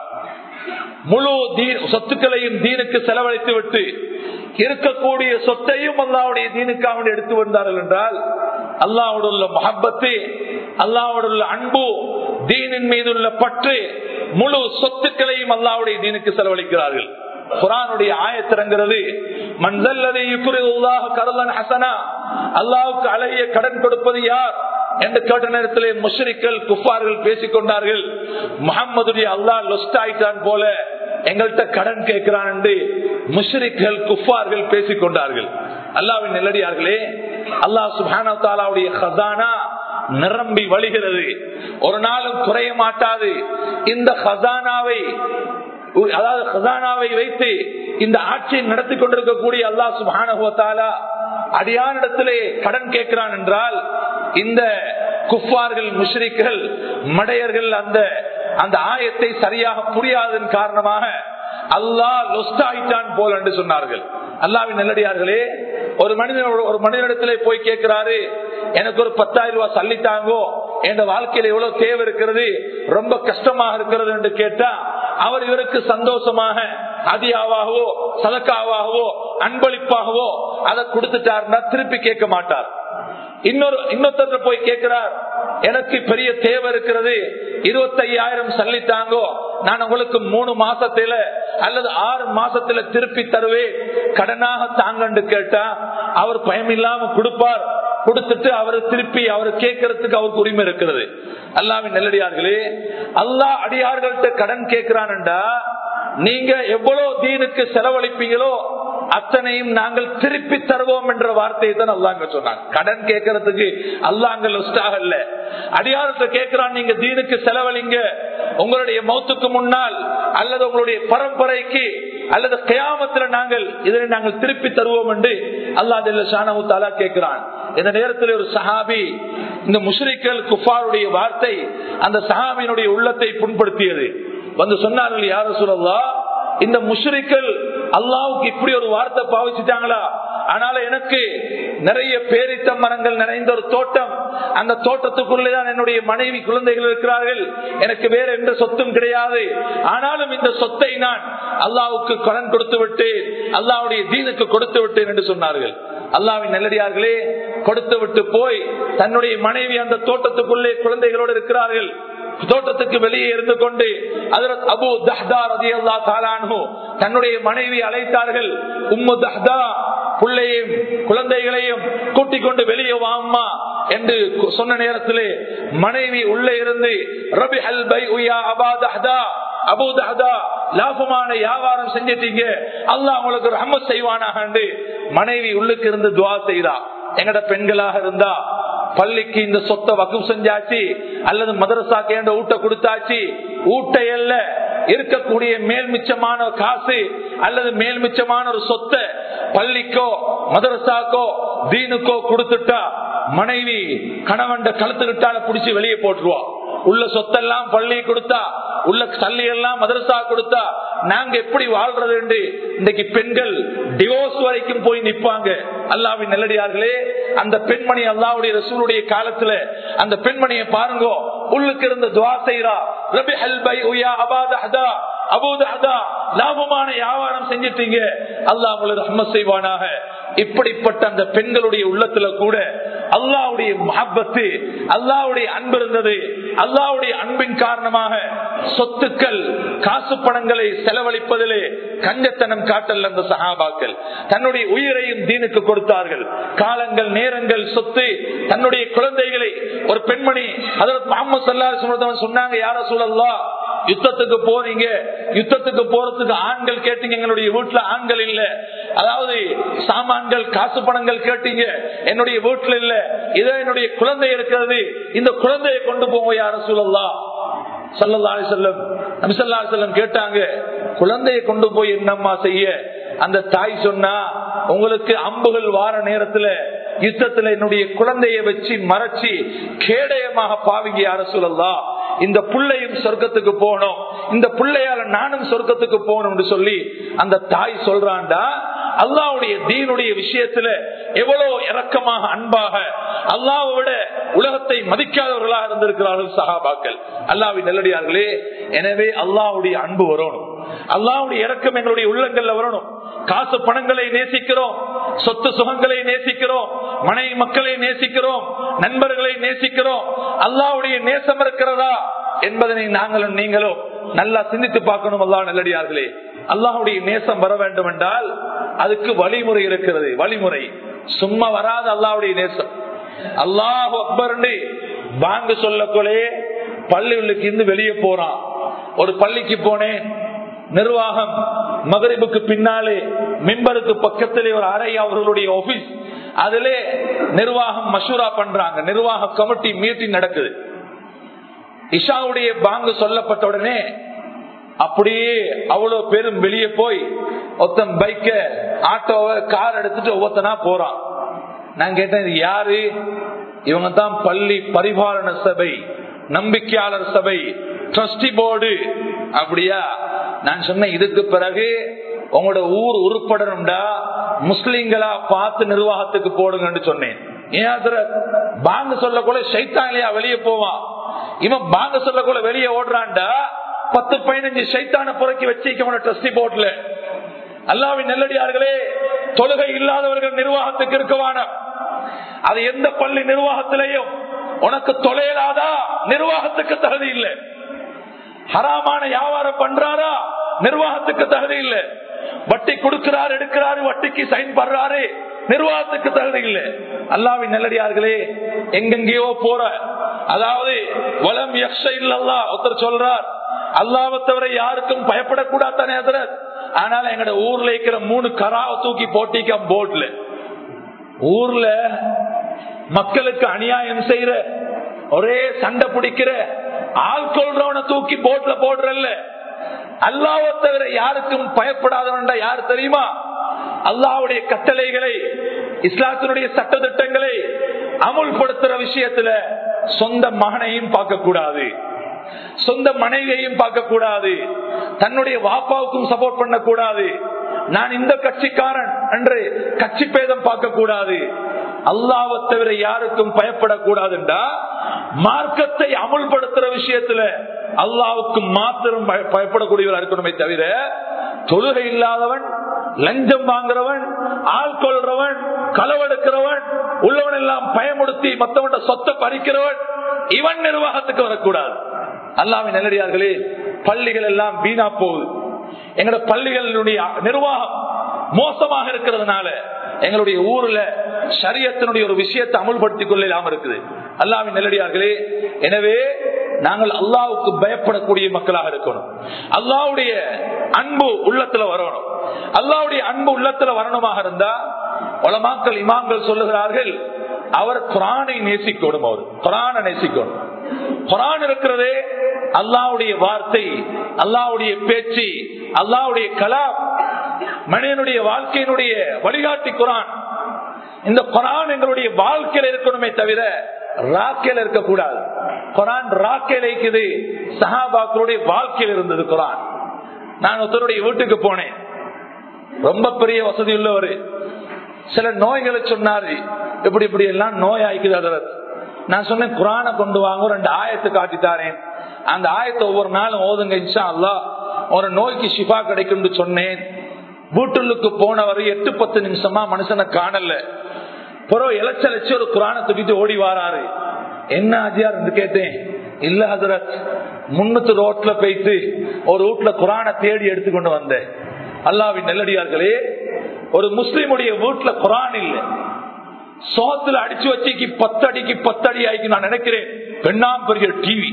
முழு தீன் சொத்துக்களையும் தீனுக்கு செலவழித்து விட்டு இருக்கக்கூடிய சொத்தையும் அல்லாவுடைய தீனுக்காக எடுத்து வந்தார்கள் என்றால் அல்லாவோட உள்ள மஹப்பத்து அல்லாவோட உள்ள அன்பு தீனின் மீது உள்ள பற்று முழு சொத்துக்களையும் அல்லாவுடைய தீனுக்கு செலவழிக்கிறார்கள் குரானுடைய ஆயத்திறங்கிறது மன்சல்லதை யுக்குரில்லாஹ் கருதன் ஹசனா அல்லாவுக்கு அழகிய கடன் கொடுப்பது யார் என்று கேட்ட நேரத்திலே முஷ்ரிக்கள் குஃபார்கள் பேசிக் கொண்டார்கள் முகம்மதுடைய அல்லாஹ் லொஸ்ட் ஆயிட்டான் போல எங்கள்கிட்ட கடன் கேட்கிறான் என்று முஷ்ரிக்கள் குஃபார்கள் பேசிக் கொண்டார்கள் அல்லாவின் நெல்லடியார்களே அல்லாஹ் சுபான தாலாவுடைய ஹசானா நிரம்பி வழிகிறது ஒரு நாளும் குறைய மாட்டாது இந்த ஹசானாவை அதாவது ஹசானாவை வைத்து இந்த ஆட்சியை நடத்தி கொண்டிருக்கக்கூடிய அல்லாஹ் சுபானுவத்தாலா அடியானிடத்திலே கடன் கேட்கிறான் என்றால் இந்த குஃபார்கள் முஷ்ரிக்கள் மடையர்கள் அந்த அந்த ஆயத்தை சரியாக புரியாததன் காரணமாக அல்லாஹ் லொஸ்டாயிட்டான் போல் என்று சொன்னார்கள் அல்லாவின் நல்லடியார்களே ஒரு மனிதன் ஒரு மனிதனிடத்திலே போய் கேட்கிறாரு எனக்கு ஒரு பத்தாயிரம் ரூபாய் சல்லித்தாங்கோ என் வாழ்க்கையில எவ்வளவு தேவை இருக்கிறது ரொம்ப கஷ்டமாக இருக்கிறது என்று கேட்டா அவர் இவருக்கு சந்தோஷமாக அதியாவாகவோ சதக்காவாகவோ அன்பளிப்பாகவோ அதை கொடுத்துட்டாருன்னா திருப்பி கேட்க மாட்டார் இன்னொரு இன்னொருத்தர் போய் கேட்கிறார் எனக்கு பெரிய தேவை இருக்கிறது இருபத்தி ஐயாயிரம் சல்லித்தாங்கோ நான் உங்களுக்கு மூணு மாசத்துல அல்லது ஆறு மாசத்துல திருப்பி தருவேன் கடனாக தாங்கன்னு கேட்டா அவர் பயமில்லாம கொடுப்பார் கொடுத்துட்டு அவர் திருப்பி அவர் கேட்கறதுக்கு அவருக்கு உரிமை இருக்கிறது அல்லாவின் நெல்லடியார்களே அல்லா அடியார்கள்ட்ட கடன் கேட்கிறான்டா நீங்க எவ்வளவு தீனுக்கு செலவழிப்பீங்களோ அத்தனையும் நாங்கள் திருப்பி தருவோம் என்ற வார்த்தையை தான் அல்லாங்க சொன்னாங்க கடன் கேட்கறதுக்கு அல்லாங்க இல்ல அடியாரத்தை கேட்கிறான் நீங்க தீனுக்கு செலவழிங்க உங்களுடைய மௌத்துக்கு முன்னால் அல்லது உங்களுடைய பரம்பரைக்கு அல்லது கயாமத்துல நாங்கள் இதனை நாங்கள் திருப்பி தருவோம் என்று அல்லா ஷானமுத்தாலா கேட்கிறான் இந்த நேரத்தில் ஒரு சஹாபி இந்த முஷ்ரிக்கல் குஃபாருடைய வார்த்தை அந்த சஹாபியினுடைய உள்ளத்தை புண்படுத்தியது வந்து சொன்னார்கள் யார சொல்லலா இந்த முஷ்ரிக்கள் அல்லாவுக்கு இப்படி ஒரு வார்த்தை பாவிச்சுட்டாங்களா ஆனால எனக்கு நிறைய பேரித்த மரங்கள் நிறைந்த ஒரு தோட்டம் அந்த தோட்டத்துக்குள்ளேதான் என்னுடைய மனைவி குழந்தைகள் இருக்கிறார்கள் எனக்கு வேற எந்த சொத்தும் கிடையாது ஆனாலும் இந்த சொத்தை நான் அல்லாவுக்கு கடன் கொடுத்து விட்டேன் அல்லாவுடைய தீனுக்கு கொடுத்து விட்டேன் என்று சொன்னார்கள் அல்லாவின் நல்லடியார்களே கொடுத்து விட்டு போய் தன்னுடைய மனைவி அந்த தோட்டத்துக்குள்ளே குழந்தைகளோடு இருக்கிறார்கள் தோட்டத்துக்கு வெளியே இருந்து கொண்டு அபு தஹ்தா ரதி அல்லா தாலானு தன்னுடைய மனைவி அழைத்தார்கள் உம்மு தஹ்தா பிள்ளையும் குழந்தைகளையும் கூட்டிக் கொண்டு வெளியே வாம்மா என்று சொன்ன நேரத்திலே மனைவி உள்ளே இருந்து ரபி அல் பை உயா அபா தஹ்தா அபு தஹ்தா லாபமான வியாபாரம் செஞ்சிட்டீங்க அல்லாஹ் உங்களுக்கு ரஹமத் செய்வானாக மனைவி உள்ளுக்கு இருந்து துவா செய்தா எங்கட பெண்களாக இருந்தா பள்ளிக்கு இந்த சொத்தை வக்கும் செஞ்சாச்சு அல்லது மதரசாக்கு என்ற ஊட்ட கொடுத்தாச்சு ஊட்டை அல்ல இருக்கக்கூடிய மேல் மிச்சமான காசு அல்லது மேல் மிச்சமான ஒரு சொத்தை பள்ளிக்கோ மதரசாக்கோ தீனுக்கோ கொடுத்துட்டா மனைவி கணவன் கழுத்துக்கிட்டால புடிச்சு வெளியே போட்டுருவா உள்ள சொத்தெல்லாம் பள்ளி கொடுத்தா உள்ள சல்லி எல்லாம் மதரசா கொடுத்தா நாங்க எப்படி வாழ்றது என்று இன்றைக்கு பெண்கள் டிவோர்ஸ் வரைக்கும் போய் நிப்பாங்க அல்லாவின் நல்லடியார்களே அந்த பெண்மணி அல்லாவுடைய ரசூலுடைய காலத்துல அந்த பெண்மணியை பாருங்க உள்ளுக்கு இருந்த துவா செய்யறா ரபி ஹல்பை உயா அபாத ஹதா அபூதா லாபமான வியாபாரம் செஞ்சிட்டீங்க அல்லாஹ் உங்களுக்கு ரஹ்மத் செய்வானாக இப்படிப்பட்ட அந்த பெண்களுடைய உள்ளத்துல கூட அல்லாவுடைய மஹப்பத்து அல்லாவுடைய அன்பு இருந்தது அல்லாவுடைய அன்பின் காரணமாக சொத்துக்கள் காசு பணங்களை செலவழிப்பதிலே கஞ்சத்தனம் காட்டல் அந்த சகாபாக்கள் தன்னுடைய உயிரையும் தீனுக்கு கொடுத்தார்கள் காலங்கள் நேரங்கள் சொத்து தன்னுடைய குழந்தைகளை ஒரு பெண்மணி அதற்கு முகமது சல்லா சொன்னாங்க யார சொல்லலாம் யுத்தத்துக்கு போறீங்க யுத்தத்துக்கு போறதுக்கு ஆண்கள் கேட்டீங்க எங்களுடைய வீட்டுல ஆண்கள் இல்ல அதாவது சாமான்கள் காசு பணங்கள் கேட்டீங்க என்னுடைய வீட்டுல இல்ல இதோ என்னுடைய குழந்தை இருக்கிறது இந்த குழந்தையை கொண்டு போங்க யார சொல்லலாம் சல்லல்லாஹு செல்லம் நபிசல்லா செல்லம் கேட்டாங்க குழந்தையை கொண்டு போய் என்னம்மா செய்ய அந்த தாய் சொன்னா உங்களுக்கு அம்புகள் வார நேரத்துல யுத்தத்துல என்னுடைய குழந்தைய வச்சு மறைச்சு கேடயமாக பாவிங்க யார சொல்லலாம் இந்த புள்ளையும் சொர்க்கத்துக்கு போகணும் இந்த பிள்ளையால நானும் சொர்க்கத்துக்கு போகணும்னு சொல்லி அந்த தாய் சொல்றான்டா அல்லாவுடைய தீனுடைய விஷயத்துல எவ்வளவு இரக்கமாக அன்பாக அல்லாவை விட உலகத்தை மதிக்காதவர்களாக இருந்திருக்கிறார்கள் சகாபாக்கள் அல்லாவின் நெல்லடியார்களே எனவே அல்லாவுடைய அன்பு வரணும் அல்லாவுடைய இறக்கம் எங்களுடைய உள்ளங்கள்ல வரணும் காசு பணங்களை நேசிக்கிறோம் சொத்து சுகங்களை நேசிக்கிறோம் மனைவி மக்களை நேசிக்கிறோம் நண்பர்களை நேசிக்கிறோம் அல்லாவுடைய நேசம் இருக்கிறதா என்பதனை நாங்களும் நீங்களும் நல்லா சிந்தித்து பார்க்கணும் அல்லா நல்லடியார்களே அல்லாஹுடைய நேசம் வர வேண்டும் என்றால் அதுக்கு வழிமுறை இருக்கிறது வழிமுறை சும்மா வராது அல்லாஹுடைய நேசம் அல்லாஹ் அக்பர் வாங்க சொல்லக்கொலே பள்ளிகளுக்கு இருந்து வெளியே போறான் ஒரு பள்ளிக்கு போனேன் நிர்வாகம் மகரிபுக்கு பின்னாலே மிம்பருக்கு பக்கத்திலே ஒரு அறை அவர்களுடைய ஆபீஸ் அதிலே நிர்வாகம் மசூரா பண்றாங்க நிர்வாக கமிட்டி மீட்டிங் நடக்குது இஷாவுடைய பாங்கு சொல்லப்பட்ட உடனே அப்படியே அவ்வளவு பேரும் வெளியே போய் ஒருத்தன் பைக்க ஆட்டோவை கார் எடுத்துட்டு ஒவ்வொருத்தனா போறான் நான் கேட்டேன் இது யாரு இவங்க தான் பள்ளி பரிபாலன சபை நம்பிக்கையாளர் சபை ட்ரஸ்டி போர்டு அப்படியா நான் சொன்னேன் இதுக்கு பிறகு உங்களோட ஊர் உருப்படணும்டா முஸ்லிம்களா பார்த்து நிர்வாகத்துக்கு போடுங்கன்னு சொன்னேன் ஏன் பாங்க சொல்லக்குள்ள சைத்தானிலையா வெளியே போவான் இவன் பாங்க சொல்லக்குள்ள வெளியே ஓடுறான்டா பத்து பதினஞ்சு சைத்தான புறக்கி வச்சிருக்க ட்ரஸ்டி போர்ட்ல அல்லாவின் நெல்லடியார்களே தொழுகை இல்லாதவர்கள் நிர்வாகத்துக்கு இருக்கவான அது எந்த பள்ளி நிர்வாகத்திலையும் உனக்கு தொலையலாதா நிர்வாகத்துக்கு தகுதி இல்லை ஹராமான வியாபாரம் பண்றாரா நிர்வாகத்துக்கு தகுதி இல்லை வட்டி கொடுக்கிறாரு எடுக்கிறாரு வட்டிக்கு சைன் பண்றாரு நிர்வாகத்துக்கு தகுதி இல்லை அல்லாவின் நல்லடியார்களே எங்கெங்கேயோ போற அதாவது வளம் யக்ஷ இல்லல்லா ஒருத்தர் சொல்றார் அல்லாவை தவிர யாருக்கும் பயப்படக்கூடாதானே ஆனால் எங்கட ஊர்ல இருக்கிற மூணு கராவை தூக்கி போட்டிக்க போட்ல ஊர்ல மக்களுக்கு அநியாயம் செய்யற ஒரே சண்டை பிடிக்கிற ஆள் கொள்றவனை தூக்கி போட்ல போடுறல்ல அல்லாவை தவிர யாருக்கும் பயப்படாதவன்டா யாரு தெரியுமா அல்லாவுடைய கட்டளைகளை இஸ்லாத்தினுடைய சட்ட திட்டங்களை அமுல்படுத்துற விஷயத்துல சொந்த மகனையும் பார்க்க கூடாது சொந்த மனைவியையும் பார்க்க கூடாது தன்னுடைய வாப்பாவுக்கும் சப்போர்ட் பண்ண கூடாது நான் இந்த கட்சிக்காரன் என்று கட்சி பேதம் பார்க்க கூடாது அல்லாவை தவிர யாருக்கும் பயப்படக்கூடாதுண்டா மார்க்கத்தை அமுல்படுத்துற விஷயத்துல அல்லாவுக்கு மாத்திரம் பயப்படக்கூடியவராக இருக்கணுமே தவிர தொழுகை இல்லாதவன் லஞ்சம் வாங்குறவன் ஆள் கொள்றவன் களவெடுக்கிறவன் உள்ளவன் எல்லாம் பயமுடுத்தி மற்றவன் சொத்தை பறிக்கிறவன் இவன் நிர்வாகத்துக்கு வரக்கூடாது அல்லாவின் நல்லடியார்களே பள்ளிகள் எல்லாம் வீணா போகுது எங்களோட பள்ளிகளுடைய நிர்வாகம் மோசமாக இருக்கிறதுனால எங்களுடைய ஊர்ல சரியத்தினுடைய ஒரு விஷயத்தை அமுல்படுத்திக் கொள்ளாம இருக்குது அல்லாவின் நெல்லடியார்களே எனவே நாங்கள் அல்லாவுக்கு பயப்படக்கூடிய மக்களாக இருக்கணும் அல்லாவுடைய அன்பு உள்ளத்துல வரணும் அல்லாவுடைய அன்பு உள்ளத்துல வரணுமாக இருந்தா உலமாக்கள் இமாம்கள் சொல்லுகிறார்கள் அவர் குரானை நேசிக்கணும் அவர் குரானை நேசிக்கணும் குரான் இருக்கிறதே அல்லாவுடைய வார்த்தை அல்லாவுடைய பேச்சு அல்லாவுடைய கலாம் மனிதனுடைய வாழ்க்கையினுடைய வழிகாட்டி குரான் இந்த குரான் எங்களுடைய வாழ்க்கையில இருக்கணுமே தவிர ராக்கையில இருக்கக்கூடாது குரான் ராக்கையில இருக்குது சஹாபாக்களுடைய வாழ்க்கையில் இருந்தது குரான் நான் ஒருத்தருடைய வீட்டுக்கு போனேன் ரொம்ப பெரிய வசதி உள்ளவர் சில நோய்களை சொன்னாரு இப்படி இப்படி எல்லாம் நோய் ஆயிக்குது அதில் நான் சொன்னேன் குரானை கொண்டு வாங்க ரெண்டு ஆயத்தை காட்டித்தாரேன் அந்த ஆயத்தை ஒவ்வொரு நாளும் ஓதுங்க இன்ஷா அல்லா ஒரு நோய்க்கு ஷிஃபா கிடைக்கும் சொன்னேன் வீட்டுக்கு போனவர் எட்டு பத்து நிமிஷமா மனுஷனை காணல பிறகு இலச்சலிச்சு ஒரு குரானை தூக்கிட்டு ஓடி வாராரு என்ன ஆஜியார் என்று கேட்டேன் இல்ல ஹசரத் முன்னூத்து ரோட்ல போயிட்டு ஒரு வீட்டுல குரானை தேடி எடுத்துக்கொண்டு வந்தேன் அல்லாவின் நெல்லடியார்களே ஒரு முஸ்லீமுடைய வீட்டுல குரான் இல்லை சோத்துல அடிச்சு வச்சுக்கு பத்தடிக்கு பத்தடி ஆயிக்கு நான் நினைக்கிறேன் பெண்ணாம் பெரிய டிவி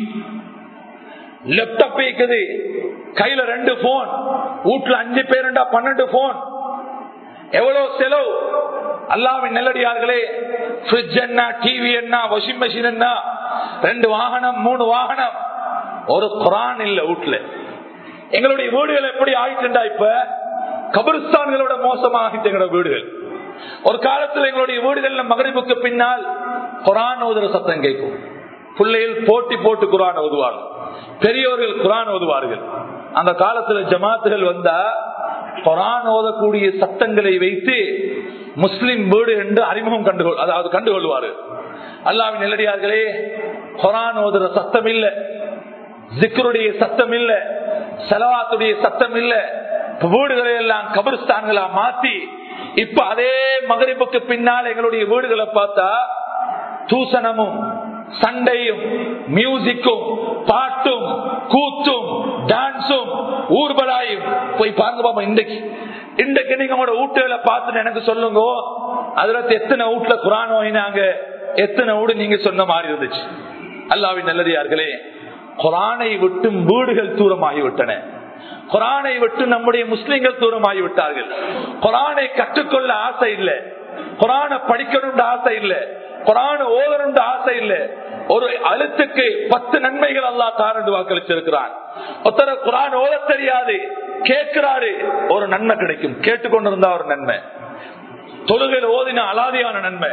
லேப்டாப் இருக்குது கையில ரெண்டு போன் வீட்டுல அஞ்சு பேருண்டா பன்னெண்டு போன் எவ்வளவு செலவு அல்லாவின் நெல்லடியார்களே பிரிட்ஜ் என்ன டிவி என்ன வாஷிங் மிஷின் என்ன ரெண்டு வாகனம் மூணு வாகனம் ஒரு குரான் இல்ல வீட்டுல எங்களுடைய வீடுகள் எப்படி ஆயிட்டுண்டா இப்ப கபிரிஸ்தான்களோட மோசமாகிட்டு எங்களோட வீடுகள் ஒரு காலத்தில் எங்களுடைய வீடுகள்ல மகரிபுக்கு பின்னால் குரான் ஓதுற சத்தம் கேட்கும் பிள்ளைகள் போட்டி போட்டு குரான் ஓதுவார்கள் பெரியவர்கள் குரான் ஓதுவார்கள் அந்த காலத்துல ஜமாத்துகள் வந்தா குரான் ஓதக்கூடிய சத்தங்களை வைத்து முஸ்லிம் வீடு என்று அறிமுகம் கண்டுகொள் அதாவது கண்டுகொள்வார்கள் அல்லாவின் நெல்லடியார்களே குரான் ஓதுற சத்தம் இல்ல ஜிக்கருடைய சத்தம் இல்ல செலவாத்துடைய சத்தம் இல்ல வீடுகளை எல்லாம் கபிரிஸ்தான்களா மாத்தி இப்ப அதே மகரிப்புக்கு பின்னால் எங்களுடைய வீடுகளை பார்த்தா தூசணமும் சண்டையும் மியூசிக்கும் பாட்டும் கூத்தும் டான்ஸும் ஊர்வலாயும் போய் பாருங்க பாப்பா இன்றைக்கு இன்றைக்கு நீங்க உங்களோட வீட்டுல பார்த்துட்டு எனக்கு சொல்லுங்க அதுல எத்தனை வீட்டுல குரான் ஓயினாங்க எத்தனை வீடு நீங்க சொன்ன மாதிரி இருந்துச்சு அல்லாவின் நல்லதியார்களே குரானை விட்டும் வீடுகள் தூரமாகி விட்டன குரானை விட்டு நம்முடைய முஸ்லிம்கள் தூரமாகி விட்டார்கள் குரானை கற்றுக்கொள்ள ஆசை இல்லை குரானை படிக்கணும்னு ஆசை இல்லை குரான ஓதணும்னு ஆசை இல்லை ஒரு அழுத்துக்கு பத்து நன்மைகள் அல்லா தாரண்டு வாக்களிச்சிருக்கிறான் ஒருத்தர குரான் ஓத தெரியாது கேட்கிறாரு ஒரு நன்மை கிடைக்கும் கேட்டுக்கொண்டிருந்தா ஒரு நன்மை தொழுகையில் ஓதின அலாதியான நன்மை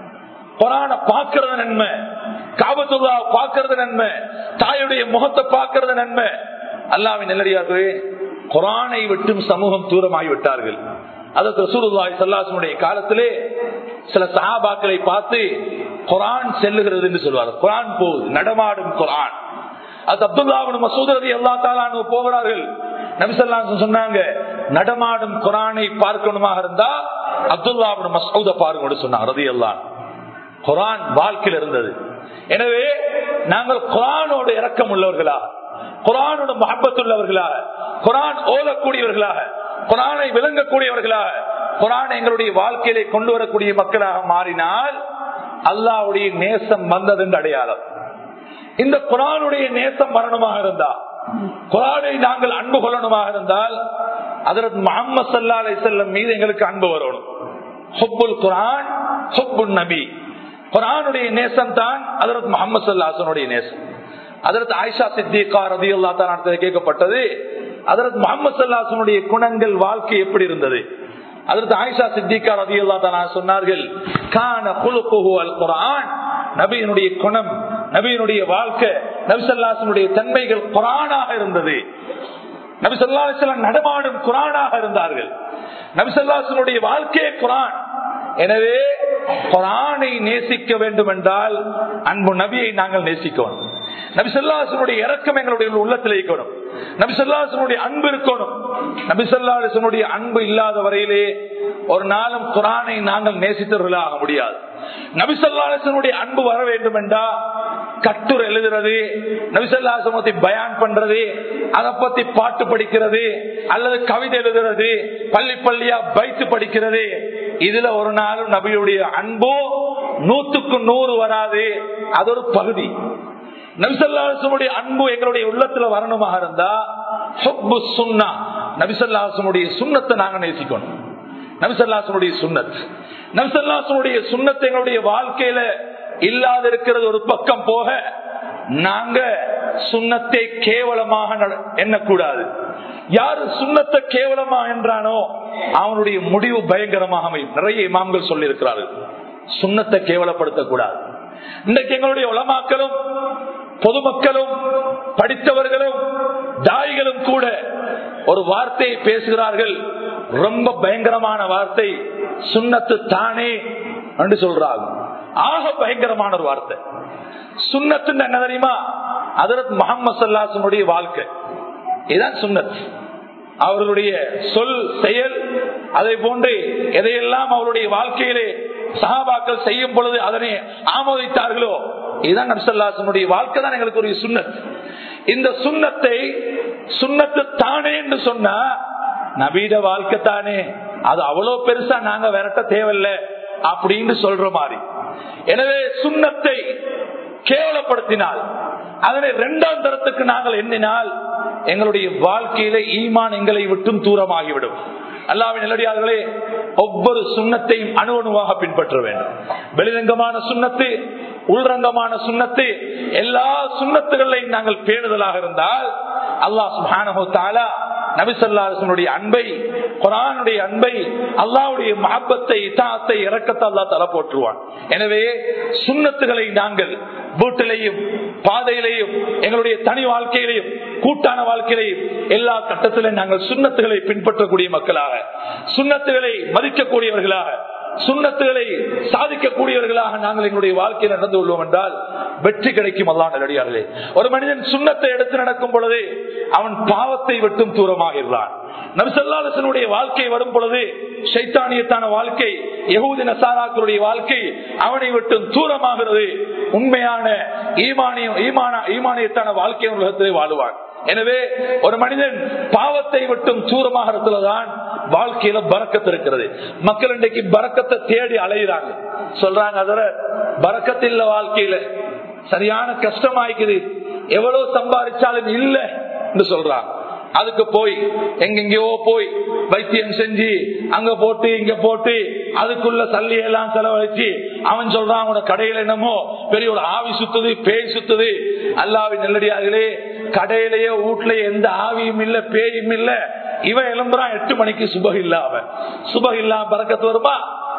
குரான பாக்குறது நன்மை காபத்துல்லா பாக்குறது நன்மை தாயுடைய முகத்தை பாக்குறது நன்மை அல்லாவின் நெல்லடியார்களே குரானை விட்டும் சமூகம் தூரமாகி விட்டார்கள் அதற்கு ரசூலுல்லாஹி சல்லாசனுடைய காலத்திலே சில சஹாபாக்களை பார்த்து குரான் செல்லுகிறது என்று சொல்வார் குரான் போகுது நடமாடும் குரான் அது அப்துல்லாவின் மசூதரதி எல்லா தாலானு போகிறார்கள் நபிசல்லாம் சொன்னாங்க நடமாடும் குரானை பார்க்கணுமாக இருந்தா அப்துல்லாவின் மசூத பாருங்க சொன்னாங்க ரதி எல்லாம் குரான் வாழ்க்கையில் இருந்தது எனவே நாங்கள் குரானோடு இறக்கம் உள்ளவர்களா குரானோட மகப்பத்துள்ளவர்களா குரான் ஓதக்கூடியவர்களாக குரானை விளங்கக்கூடியவர்களாக குரான் எங்களுடைய வாழ்க்கையிலே கொண்டு வரக்கூடிய மக்களாக மாறினால் அல்லாவுடைய நேசம் வந்தது என்று அடையாளம் இந்த குரானுடைய நேசம் மரணமாக இருந்தா குரானை நாங்கள் அன்பு கொள்ளணுமாக இருந்தால் அதற்கு முகமது சல்லா அலை செல்லம் மீது எங்களுக்கு அன்பு வரணும் ஹொப்புல் குரான் ஹொப்புல் நபி குரானுடைய நேசம் தான் அதற்கு முகமது சல்லாசனுடைய நேசம் அதற்கு ஆயிஷா சித்திகா ரதி அல்லா தான் கேட்கப்பட்டது அதற்கு முகமது சல்லாசனுடைய குணங்கள் வாழ்க்கை எப்படி இருந்தது அதற்கு ஆயிஷா சித்திகா ரதி அல்லா தான் சொன்னார்கள் கான குழுக்குஹு அல் குரான் நபியினுடைய குணம் நபியினுடைய வாழ்க்கை நபிசல்லாசனுடைய தன்மைகள் குரானாக இருந்தது நபிசல்லாசன் நடமாடும் குரானாக இருந்தார்கள் நபிசல்லாசனுடைய வாழ்க்கையே குரான் எனவே குரானை நேசிக்க வேண்டும் என்றால் அன்பு நபியை நாங்கள் நேசிக்கணும் நபிசல்லாசனுடைய இறக்கம் எங்களுடைய உள்ளத்தில் இருக்கணும் நபிசல்லாசனுடைய அன்பு இருக்கணும் நபிசல்லாசனுடைய அன்பு இல்லாத வரையிலே ஒரு நாளும் குரானை நாங்கள் நேசித்தவர்களாக முடியாது நபிசல்லாசனுடைய அன்பு வர வேண்டும் என்றா கட்டுரை எழுதுறது நபிசல்லாசனத்தை பயான் பண்றது அதை பத்தி பாட்டு படிக்கிறது அல்லது கவிதை எழுதுறது பள்ளி பள்ளியா பைத்து படிக்கிறது இதுல ஒரு நாளும் நபியுடைய அன்போ நூத்துக்கு நூறு வராது அது ஒரு பகுதி நபிசல்லாசனுடைய அன்பு எங்களுடைய உள்ளத்துல வரணுமாக இருந்தா சுன்னா நபிசல்லாசனுடைய சுண்ணத்தை நாங்க நேசிக்கணும் நபிசல்லாசனுடைய சுண்ணத் நபிசல்லாசனுடைய சுண்ணத்தை எங்களுடைய வாழ்க்கையில இல்லாத இருக்கிறது ஒரு பக்கம் போக நாங்க சுண்ணத்தை கேவலமாக எண்ணக்கூடாது யாரு சுண்ணத்தை கேவலமா என்றானோ அவனுடைய முடிவு பயங்கரமாக அமையும் நிறைய இமாம்கள் சொல்லி இருக்கிறார்கள் சுண்ணத்தை கேவலப்படுத்தக்கூடாது இன்றைக்கு எங்களுடைய உளமாக்களும் பொதுமக்களும் படித்தவர்களும் தாய்களும் கூட ஒரு வார்த்தையை பேசுகிறார்கள் ரொம்ப பயங்கரமான வார்த்தை சுண்ணத்து தானே என்று சொல்றாங்க ஆக பயங்கரமான ஒரு வார்த்தை சுண்ணத்து என்ன தெரியுமா அதற்கு முகமது சல்லாசனுடைய வாழ்க்கை இதுதான் சுண்ணத் அவர்களுடைய சொல் செயல் அதை போன்று எதையெல்லாம் அவருடைய வாழ்க்கையிலே சகாபாக்கள் செய்யும் பொழுது அதனை ஆமோதித்தார்களோ இதுதான் நபிசல்லாசனுடைய வாழ்க்கை தான் எங்களுக்கு ஒரு சுண்ணத் இந்த சுண்ணத்தை சுண்ணத்து தானே என்று சொன்னா நபீட வாழ்க்கை தானே அது அவ்வளவு பெருசா நாங்க விரட்ட தேவையில்லை அப்படின்னு சொல்ற மாதிரி எனவே சுண்ணத்தை கேவலப்படுத்தினால் அதனை இரண்டாம் தரத்துக்கு நாங்கள் எண்ணினால் எங்களுடைய வாழ்க்கையில ஈமான் எங்களை விட்டும் தூரமாகிவிடும் அல்லாவின் நிலடியார்களே ஒவ்வொரு சுண்ணத்தையும் அணு அணுவாக பின்பற்ற வேண்டும் வெளிரங்கமான சுண்ணத்து உள்ரங்கமான சுண்ணத்து எல்லா சுண்ணத்துகளையும் நாங்கள் பேணுதலாக இருந்தால் அல்லாஹ் சுபானஹோ தாலா நபிசல்லாசனுடைய அன்பை குரானுடைய அன்பை அல்லாவுடைய மகப்பத்தை இத்தாத்தை இறக்கத்தை அல்லா தலை போற்றுவான் எனவே சுண்ணத்துகளை நாங்கள் வீட்டிலையும் பாதையிலையும் எங்களுடைய தனி வாழ்க்கையிலையும் கூட்டான வாழ்க்கையிலையும் எல்லா கட்டத்திலும் நாங்கள் சுண்ணத்துகளை பின்பற்றக்கூடிய மக்களாக சுண்ணத்துகளை மதிக்கக்கூடியவர்களாக சுண்ணத்துகளை சாதிக்கக்கூடியவர்களாக நாங்கள் எங்களுடைய வாழ்க்கையில் நடந்து கொள்வோம் என்றால் வெற்றி கிடைக்கும் அல்லாஹ் நல்லடியார்களே ஒரு மனிதன் சுண்ணத்தை எடுத்து நடக்கும் பொழுது அவன் பாவத்தை விட்டும் தூரமாகிறான் நபிசல்லாசனுடைய வாழ்க்கை வரும் பொழுது சைத்தானியத்தான வாழ்க்கை யகூதி நசாராக்களுடைய வாழ்க்கை அவனை விட்டு தூரமாகிறது உண்மையான ஈமானியம் ஈமான ஈமானியத்தான வாழ்க்கை உலகத்திலே வாழுவான் எனவே ஒரு மனிதன் பாவத்தை விட்டும் தூரமாகறதுலதான் வாழ்க்கையில பறக்கத்து இருக்கிறது மக்கள் இன்றைக்கு பறக்கத்தை தேடி அலையிறாங்க சொல்றாங்க அதர பறக்கத்தில்ல வாழ்க்கையில சரியான கஷ்டமாய்க்குது எவ்வளவு சம்பாதிச்சாலும் இல்ல என்று சொல்றாங்க அதுக்கு போய் எங்கெங்கயோ போய் வைத்தியம் செஞ்சு அங்க போட்டு இங்க போட்டு அதுக்குள்ள சல்லி எல்லாம் செலவழிச்சு அவன் சொல்றான் உன கடையில என்னமோ பெரிய ஒரு ஆவி சுத்துது பேய் சுத்துது அல்லாவி நெல்லடியார்களே கடையிலேயே வீட்லயே எந்த ஆவியும் இல்ல பேயும் இல்ல இவன் எழும்புறான் எட்டு மணிக்கு சுபக இல்ல அவன் சுபக இல்லாம பறக்கத்து வருமா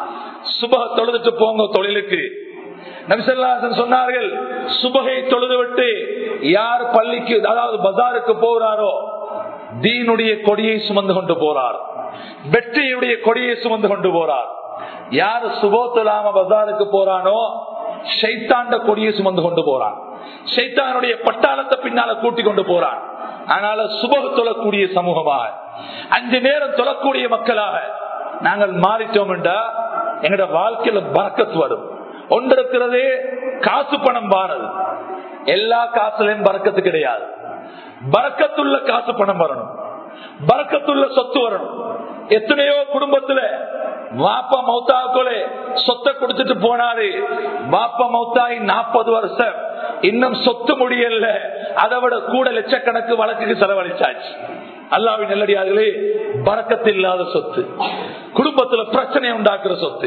சுபக தொழுதுட்டு போங்க தொழிலுக்கு நபிசல்லாசன் சொன்னார்கள் சுபகை தொழுது விட்டு யார் பள்ளிக்கு அதாவது பஜாருக்கு போகிறாரோ தீனுடைய கொடியை சுமந்து கொண்டு போறார் வெற்றியுடைய கொடியை சுமந்து கொண்டு போறார் யார் சுபோத்தலாம பஜாருக்கு போறானோ சைத்தாண்ட கொடியை சுமந்து கொண்டு போறான் சைத்தானுடைய பட்டாளத்தை பின்னால கூட்டிக் கொண்டு போறான் அதனால சுபக தொழக்கூடிய சமூகமாக அஞ்சு நேரம் தொழக்கூடிய மக்களாக நாங்கள் மாறிட்டோம் என்றா எங்களோட வாழ்க்கையில பறக்கத்து வரும் ஒன்று இருக்கிறதே காசு பணம் வாரது எல்லா காசுலையும் பறக்கத்து கிடையாது பறக்கத்துள்ள காசு பணம் வரணும் பறக்கத்துள்ள சொத்து வரணும் எத்தனையோ குடும்பத்துல வாப்பா மௌத்தாக்குள்ளே சொத்தை கொடுத்துட்டு போனாரு வாப்பா மௌத்தாயி நாற்பது வருஷம் இன்னும் சொத்து முடியல அதை விட கூட லட்சக்கணக்கு வழக்குக்கு செலவழிச்சாச்சு அல்லாவின் நெல்லடியார்களே பறக்கத்து இல்லாத சொத்து குடும்பத்துல பிரச்சனை உண்டாக்குற சொத்து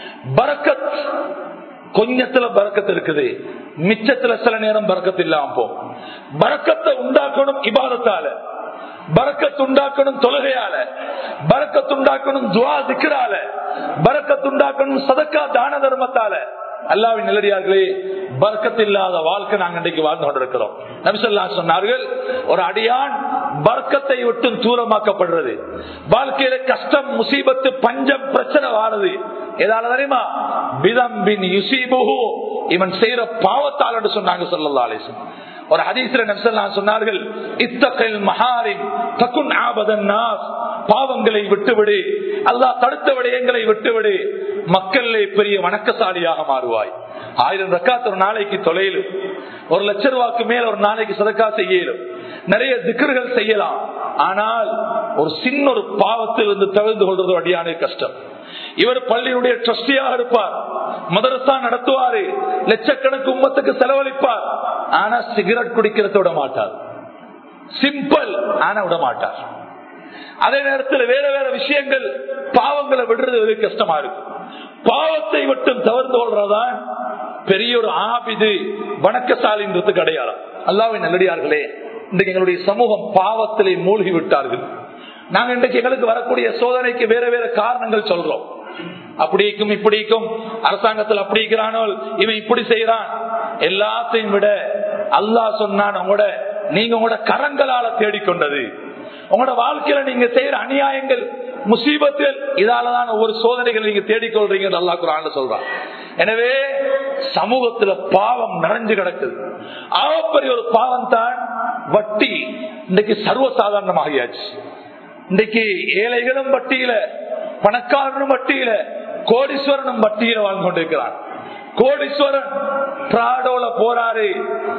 பறக்கத் கொஞ்சத்துல பறக்கத்து இருக்குது மிச்சத்துல சில நேரம் பறக்கத்து இல்லாம போ பறக்கத்தை உண்டாக்கணும் இபாதத்தால பறக்கத்து உண்டாக்கணும் தொழுகையால பறக்கத்து உண்டாக்கணும் துவா திக்கிறால பறக்கத்து உண்டாக்கணும் சதக்கா தான தர்மத்தால அல்லாவின் நிலடியார்களே பறக்கத்து இல்லாத வாழ்க்கை நாங்கள் இன்றைக்கு வாழ்ந்து கொண்டிருக்கிறோம் நபிசல்லா சொன்னார்கள் ஒரு அடியான் பர்க்கத்தை விட்டு தூரமாக்கப்படுறது வாழ்க்கையில கஷ்டம் முசீபத்து பஞ்சம் பிரச்சனை வாருது ஏதால தெரியுமா பிதம்பின் யுசீபுஹு இவன் செய்யற பாவத்தால் என்று சொன்னாங்க சொல்லல்லா அலிசன் ஒரு ஹதீஸ்ல நபிசல்லா சொன்னார்கள் இத்தகைல் மஹாரின் தக்குன் ஆபதன் நாஸ் பாவங்களை விட்டுவிடு அல்லாஹ் தடுத்த விடயங்களை விட்டுவிடு மக்களிலே பெரிய வணக்கசாலியாக மாறுவாய் ஆயிரம் ரக்காத் ஒரு நாளைக்கு தொலையிலும் ஒரு லட்ச ரூபாய்க்கு மேல் ஒரு நாளைக்கு சதக்கா செய்யலும் நிறைய திக்கர்கள் செய்யலாம் ஆனால் ஒரு சின்ன ஒரு பாவத்தில் இருந்து தவிர்த்து கொள்றது அடியான கஷ்டம் இவர் பள்ளியுடைய ட்ரஸ்டியாக இருப்பார் மதரசா நடத்துவாரு லட்சக்கணக்கு உம்மத்துக்கு செலவழிப்பார் ஆனா சிகரெட் குடிக்கிறத விட மாட்டார் சிம்பிள் ஆனா விட மாட்டார் அதே நேரத்தில் வேற வேற விஷயங்கள் பாவங்களை விடுறது கஷ்டமா இருக்கும் பாவத்தை விட்டும் தவிர்த்து கொள்றதுதான் பெரிய ஒரு ஆபிது வணக்கசாலின்றதுக்கு அடையாளம் அல்லாவின் நல்லடியார்களே இன்றைக்கு எங்களுடைய சமூகம் பாவத்திலே மூழ்கி விட்டார்கள் நாங்க இன்றைக்கு எங்களுக்கு வரக்கூடிய சோதனைக்கு வேற வேற காரணங்கள் சொல்றோம் அப்படிக்கும் இப்படிக்கும் அரசாங்கத்தில் அப்படி இருக்கிறானோ இவன் இப்படி செய்யறான் எல்லாத்தையும் விட அல்லாஹ் சொன்னான் உங்களோட நீங்க உங்களோட கரங்களால தேடிக்கொண்டது உங்களோட வாழ்க்கையில நீங்க செய்யற அநியாயங்கள் முசீபத்தில் இதாலதான் ஒவ்வொரு சோதனைகள் நீங்க தேடிக்கொள்றீங்க அல்லா குரான் சொல்றான் எனவே சமூகத்துல பாவம் நிறைஞ்சு கிடக்குது ஆகப்பெரிய ஒரு பாவம் தான் வட்டி இன்னைக்கு சர்வசாதாரணமாகியாச்சு இன்னைக்கு ஏழைகளும் வட்டியில பணக்காரனும் வட்டியில கோடீஸ்வரனும் வட்டியில வாழ்ந்து கொண்டிருக்கிறான் கோடீஸ்வரன் பிராடோல போறாரு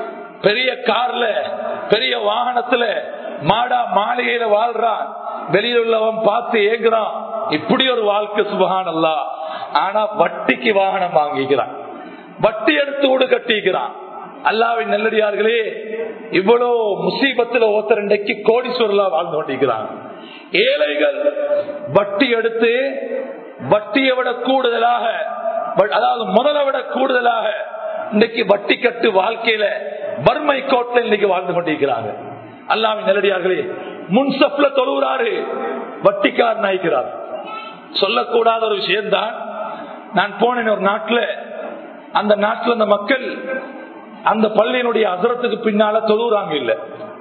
பெரிய கார்ல பெரிய வாகனத்துல மாடா மாளிகையில வாழ்றான் வெளியில் உள்ளவன் பார்த்து ஏங்குறான் இப்படி ஒரு வாழ்க்கை சுபகான் அல்ல ஆனா வட்டிக்கு வாகனம் வாங்கிக்கிறான் வட்டி எடுத்து வீடு கட்டிக்கிறான் அல்லாவின் நெல்லடியார்களே இவ்வளவு முசீபத்துல ஒருத்தர் இன்றைக்கு கோடீஸ்வரலா வாழ்ந்து கொண்டிருக்கிறான் ஏழைகள் வட்டி எடுத்து வட்டியை விட கூடுதலாக அதாவது முதலை விட கூடுதலாக இன்னைக்கு வட்டி கட்டு வாழ்க்கையில வறுமை கோட்டில் இன்னைக்கு வாழ்ந்து கொண்டிருக்கிறாங்க அல்லாவின் நெல்லடியார்களே முன்சப்ல தொழுகிறாரு வட்டிக்காரன் ஆயிக்கிறார் சொல்லக்கூடாத ஒரு விஷயம்தான் நான் போனேன் ஒரு நாட்டுல அந்த நாட்டுல அந்த மக்கள் அந்த பள்ளியினுடைய அசரத்துக்கு பின்னால தொழுகிறாங்க இல்ல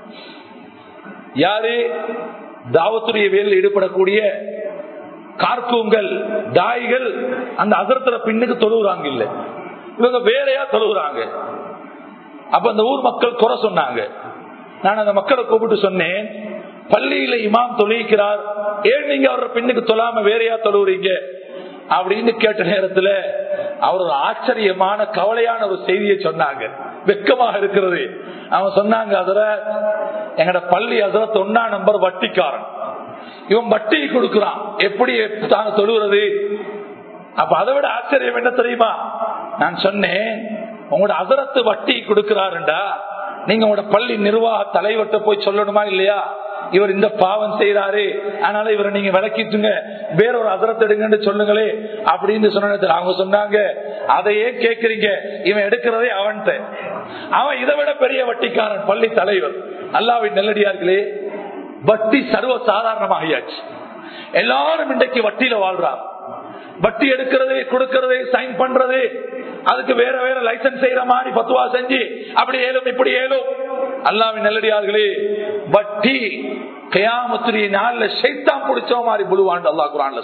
யாரு தாவத்துடைய வேலையில் ஈடுபடக்கூடிய கார்க்கூங்கள் தாய்கள் அந்த அசரத்துல பின்னுக்கு தொழுகிறாங்க இல்ல இவங்க வேறையா தொழுகிறாங்க அப்ப அந்த ஊர் மக்கள் குறை சொன்னாங்க நான் அந்த மக்களை கூப்பிட்டு சொன்னேன் பள்ளியில இமாம் தொழிக்கிறார் ஏன் நீங்க அவரோட பின்னுக்கு தொழாம வேறையா தொழுவுறீங்க அப்படின்னு கேட்ட நேரத்துல அவர் ஒரு ஆச்சரியமான கவலையான ஒரு செய்தியை சொன்னாங்க வெக்கமாக இருக்கிறது அவன் சொன்னாங்க அதுல எங்கட பள்ளி அதுல ஒன்னா நம்பர் வட்டிக்காரன் இவன் வட்டி கொடுக்கிறான் எப்படி தாங்க தொழுகிறது அப்ப அதை விட ஆச்சரியம் என்ன தெரியுமா நான் சொன்னேன் உங்களோட அதரத்து வட்டி கொடுக்கிறாருண்டா நீங்க உங்களோட பள்ளி நிர்வாக தலைவர்கிட்ட போய் சொல்லணுமா இல்லையா இவர் இந்த பாவம் செய்யறாரு அதனால இவரை நீங்க விளக்கிட்டுங்க வேறொரு அதரத்தை எடுங்கன்னு சொல்லுங்களே அப்படின்னு சொன்ன அவங்க சொன்னாங்க அதையே கேக்குறீங்க இவன் எடுக்கிறதே அவன்கிட்ட அவன் இதை விட பெரிய வட்டிக்காரன் பள்ளி தலைவர் அல்லாவின் நெல்லடியார்களே வட்டி சர்வ சாதாரணமாகியாச்சு எல்லாரும் இன்றைக்கு வட்டியில வாழ்றாங்க வட்டி எடுக்கிறது கொடுக்கறது சைன் பண்றது அதுக்கு வேற வேற லைசன்ஸ் செய்யற மாதிரி பத்துவா செஞ்சு அப்படி ஏலும் இப்படி ஏலும் அல்லாவின் நல்லடியார்களே வட்டி கயாமத்துடைய நாள்ல ஷைத்தான் பிடிச்ச மாதிரி புழுவாண்டு அல்லா குரான்ல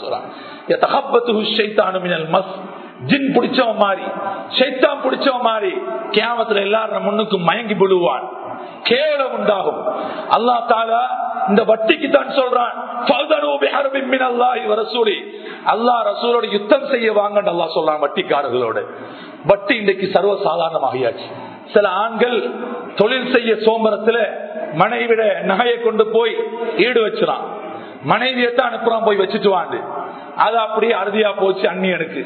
சொல்றான் ஜின் பிடிச்சவன் மாதிரி ஷைத்தான் பிடிச்சவன் மாதிரி கியாமத்துல எல்லாரும் முன்னுக்கு மயங்கி விழுவான் கேவலம் உண்டாகும் அல்லா தாலா இந்த வட்டிக்கு தான் சொல்றான் அல்லா ரசூலோட யுத்தம் செய்ய வாங்க அல்லா சொல்றான் வட்டிக்காரர்களோட வட்டி இன்றைக்கு சர்வ சாதாரணமாகியாச்சு சில ஆண்கள் தொழில் செய்ய சோம்பரத்துல மனைவிட நகையை கொண்டு போய் ஈடு வச்சுறான் மனைவியத்தான் அனுப்புறான் போய் வச்சுட்டு வாண்டு அது அப்படியே அறுதியா போச்சு அந்நியனுக்கு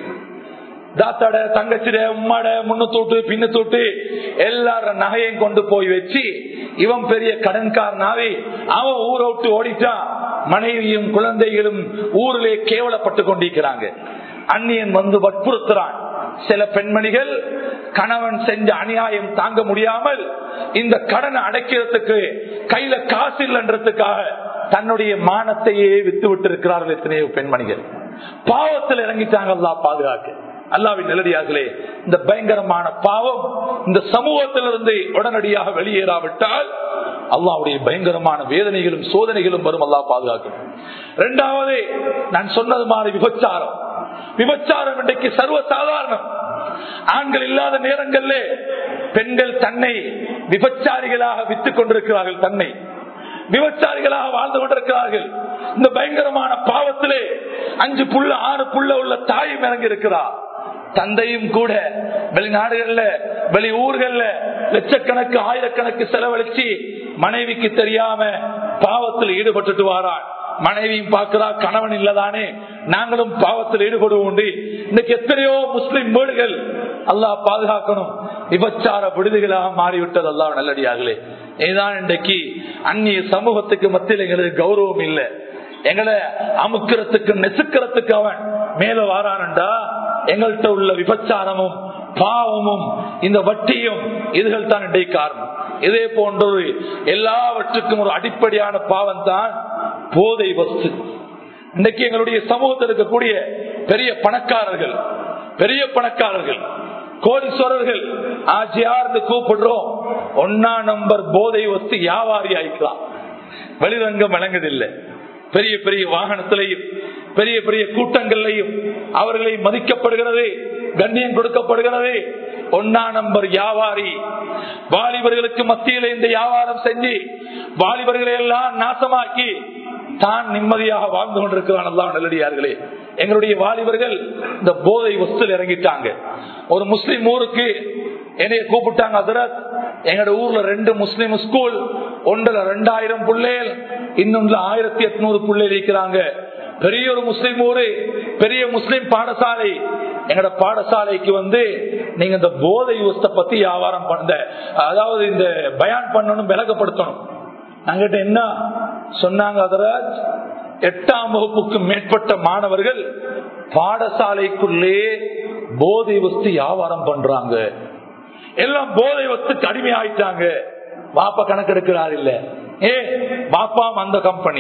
தாத்தாட தங்கச்சிட உம்மாட முன்னு தூட்டு பின்னு தூட்டு எல்லாரும் நகையும் கொண்டு போய் வச்சு இவன் பெரிய கடன்காரனாவே அவன் ஊரை விட்டு ஓடிட்டான் மனைவியும் குழந்தைகளும் ஊரிலே கேவலப்பட்டு கொண்டிருக்கிறாங்க அந்நியன் வந்து வற்புறுத்துறான் சில பெண்மணிகள் கணவன் செஞ்ச அநியாயம் தாங்க முடியாமல் இந்த கடனை அடைக்கிறதுக்கு கையில காசு இல்லைன்றதுக்காக தன்னுடைய மானத்தையே வித்து விட்டு இருக்கிறார்கள் எத்தனையோ பெண்மணிகள் பாவத்தில் இறங்கிட்டாங்க அல்லா பாதுகாக்க அல்லாவின் நிலடியார்களே இந்த பயங்கரமான பாவம் இந்த சமூகத்திலிருந்து உடனடியாக வெளியேறாவிட்டால் அல்லாவுடைய பயங்கரமான வேதனைகளும் சோதனைகளும் வரும் அல்லா பாதுகாக்கும் இரண்டாவது நான் சொன்னது மாதிரி விபச்சாரம் விபச்சாரம் இன்றைக்கு சர்வ சாதாரணம் ஆண்கள் இல்லாத நேரங்களில் பெண்கள் தன்னை விபச்சாரிகளாக வித்துக் கொண்டிருக்கிறார்கள் தன்னை விபச்சாரிகளாக வாழ்ந்து கொண்டிருக்கிறார்கள் இந்த பயங்கரமான பாவத்திலே அஞ்சு புள்ள ஆறு புள்ள உள்ள தாயும் இறங்கி இருக்கிறார் தந்தையும் கூட வெளிநாடுகள்ல வெளி ஊர்கள்ல லட்சக்கணக்கு ஆயிரக்கணக்கு செலவழிச்சு மனைவிக்கு தெரியாம பாவத்தில் ஈடுபட்டுட்டு வாரான் மனைவியும் பார்க்கிறா கணவன் இல்லதானே நாங்களும் பாவத்தில் ஈடுபடுவோம் இன்னைக்கு எத்தனையோ முஸ்லிம் வீடுகள் அல்லாஹ் பாதுகாக்கணும் விபச்சார விடுதிகளாக மாறிவிட்டது அல்லாஹ் நல்லடியாகலே இதுதான் இன்றைக்கு அந்நிய சமூகத்துக்கு மத்தியில் எங்களுக்கு கௌரவம் இல்லை எங்களை அமுக்கிறதுக்கு நெசுக்கிறதுக்கு அவன் மேல வாரானண்டா எங்கள்கிட்ட உள்ள விபச்சாரமும் பாவமும் இந்த வட்டியும் இதுகள் தான் இன்றைக்கு காரணம் இதே போன்றொரு எல்லாவற்றுக்கும் ஒரு அடிப்படையான பாவம் தான் போதை வஸ்து இன்றைக்கு எங்களுடைய சமூகத்தில் இருக்கக்கூடிய பெரிய பணக்காரர்கள் பெரிய பணக்காரர்கள் கோடீஸ்வரர்கள் ஆஜியார்னு கூப்பிடுறோம் ஒன்னா நம்பர் போதை வஸ்து வியாபாரி ஆயிக்கலாம் வெளிரங்கம் வழங்குதில்லை பெரிய பெரிய வாகனத்திலையும் பெரிய பெரிய கூட்டங்கள்லையும் அவர்களை மதிக்கப்படுகிறது கண்ணியம் கொடுக்கப்படுகிறது ஒன்னா நம்பர் வியாபாரி வாலிபர்களுக்கு மத்தியில் இந்த வியாபாரம் செஞ்சு வாலிபர்களை எல்லாம் நாசமாக்கி தான் நிம்மதியாக வாழ்ந்து கொண்டிருக்கிறான் எல்லாம் நல்லடியார்களே எங்களுடைய வாலிபர்கள் இந்த போதை வஸ்தில் இறங்கிட்டாங்க ஒரு முஸ்லிம் ஊருக்கு என்னைய கூப்பிட்டாங்க அதரத் எங்கட ஊர்ல ரெண்டு முஸ்லிம் ஸ்கூல் ஒன்றுல ரெண்டாயிரம் பிள்ளைகள் இன்னொன்றுல ஆயிரத்தி எட்நூறு பிள்ளைகள் இருக்கிறாங்க பெரிய ஒரு முஸ்லிம் ஊரு பெரிய முஸ்லிம் பாடசாலை எங்கட பாடசாலைக்கு வந்து நீங்க இந்த போதை வஸ்தை பத்தி வியாபாரம் பண்ண அதாவது இந்த பயான் பண்ணணும் விலகப்படுத்தணும் நாங்கிட்ட என்ன சொன்னாங்க அதராஜ் எட்டாம் வகுப்புக்கு மேற்பட்ட மாணவர்கள் பாடசாலைக்குள்ளே போதை வஸ்து வியாபாரம் பண்றாங்க எல்லாம் போதை வஸ்துக்கு அடிமை ஆயிட்டாங்க வாப்பா கணக்கெடுக்கிறார் இல்ல ஏ வாப்பாம் அந்த கம்பெனி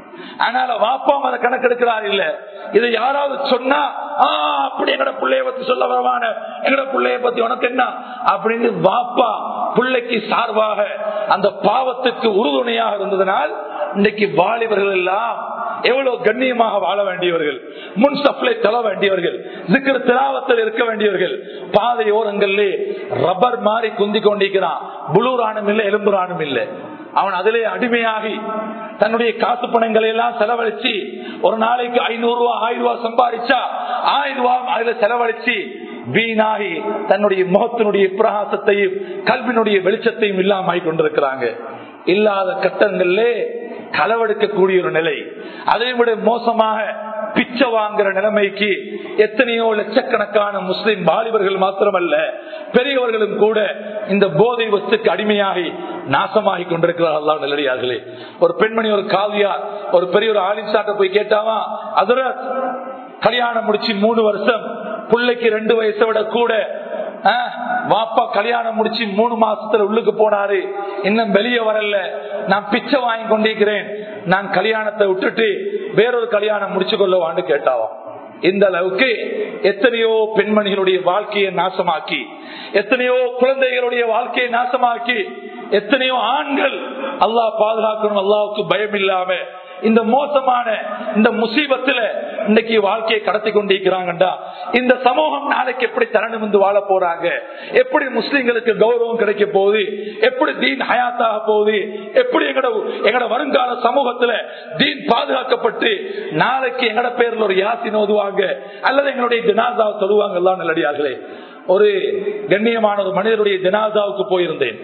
அதனால வாப்பாம் அதை கணக்கெடுக்கிறார் இல்ல இதை யாராவது சொன்னா அப்படி எங்கட பிள்ளைய பத்தி சொல்ல வரவான எங்கட பிள்ளைய பத்தி உனக்கு என்ன அப்படின்னு வாப்பா பிள்ளைக்கு சார்பாக அந்த பாவத்துக்கு உறுதுணையாக இருந்ததனால் இன்னைக்கு வாலிபர்கள் எல்லாம் எவ்வளவு கண்ணியமாக வாழ வேண்டியவர்கள் முன் சப்ளை தர வேண்டியவர்கள் சிக்கிற திராவத்தில் இருக்க வேண்டியவர்கள் பாதை ஓரங்களிலே ரப்பர் மாறி குந்தி கொண்டிருக்கிறான் புளூரானும் இல்லை எலும்புரானும் இல்லை அவன் அதிலே அடிமையாகி தன்னுடைய காசு பணங்களை எல்லாம் செலவழிச்சு ஒரு நாளைக்கு ஐநூறு ரூபாய் ஆயிரம் ரூபாய் சம்பாதிச்சா ஆயிரம் ரூபாய் அதுல செலவழிச்சு வீணாகி தன்னுடைய முகத்தினுடைய பிரகாசத்தையும் கல்வினுடைய வெளிச்சத்தையும் இல்லாமல் கொண்டிருக்கிறாங்க இல்லாத கட்டங்களிலே களவெடுக்கக்கூடிய ஒரு நிலை அதை விட மோசமாக பிச்சை வாங்குற நிலைமைக்கு எத்தனையோ லட்சக்கணக்கான முஸ்லிம் வாலிபர்கள் மாத்திரமல்ல பெரியவர்களும் கூட இந்த போதை வஸ்துக்கு அடிமையாகி நாசமாகி கொண்டிருக்கிறார்கள் நிலடியார்களே ஒரு பெண்மணி ஒரு காவியார் ஒரு பெரிய ஒரு ஆலிம் சாட்ட போய் கேட்டாவா அதுர கல்யாணம் முடிச்சு மூணு வருஷம் பிள்ளைக்கு ரெண்டு வயசை விட கூட வாப்பா கல்யாணம் முடிச்சு மூணு மாசத்துல உள்ளுக்கு போனாரு இன்னும் வெளியே வரல நான் பிச்சை வாங்கி கொண்டிருக்கிறேன் நான் கல்யாணத்தை விட்டுட்டு வேறொரு கல்யாணம் முடிச்சு கொள்ளவான்னு கேட்டாவாம் இந்த அளவுக்கு எத்தனையோ பெண்மணிகளுடைய வாழ்க்கையை நாசமாக்கி எத்தனையோ குழந்தைகளுடைய வாழ்க்கையை நாசமாக்கி எத்தனையோ ஆண்கள் அல்லாஹ் பாதுகாக்கணும் அல்லாவுக்கு பயம் இல்லாம இந்த மோசமான இந்த முசீபத்துல இன்னைக்கு வாழ்க்கையை கடத்தி கொண்டிருக்கிறாங்கடா இந்த சமூகம் நாளைக்கு எப்படி தரணும் வந்து வாழ போறாங்க எப்படி முஸ்லிம்களுக்கு கௌரவம் கிடைக்க போகுது எப்படி தீன் ஹயாத்தாக போகுது எப்படி எங்கட எங்கட வருங்கால சமூகத்துல தீன் பாதுகாக்கப்பட்டு நாளைக்கு எங்கட பேர்ல ஒரு யாசின் ஓதுவாங்க அல்லது எங்களுடைய ஜனாதாவை சொல்லுவாங்க எல்லாம் நல்லடியார்களே ஒரு கண்ணியமான ஒரு மனிதருடைய ஜனாதாவுக்கு போயிருந்தேன்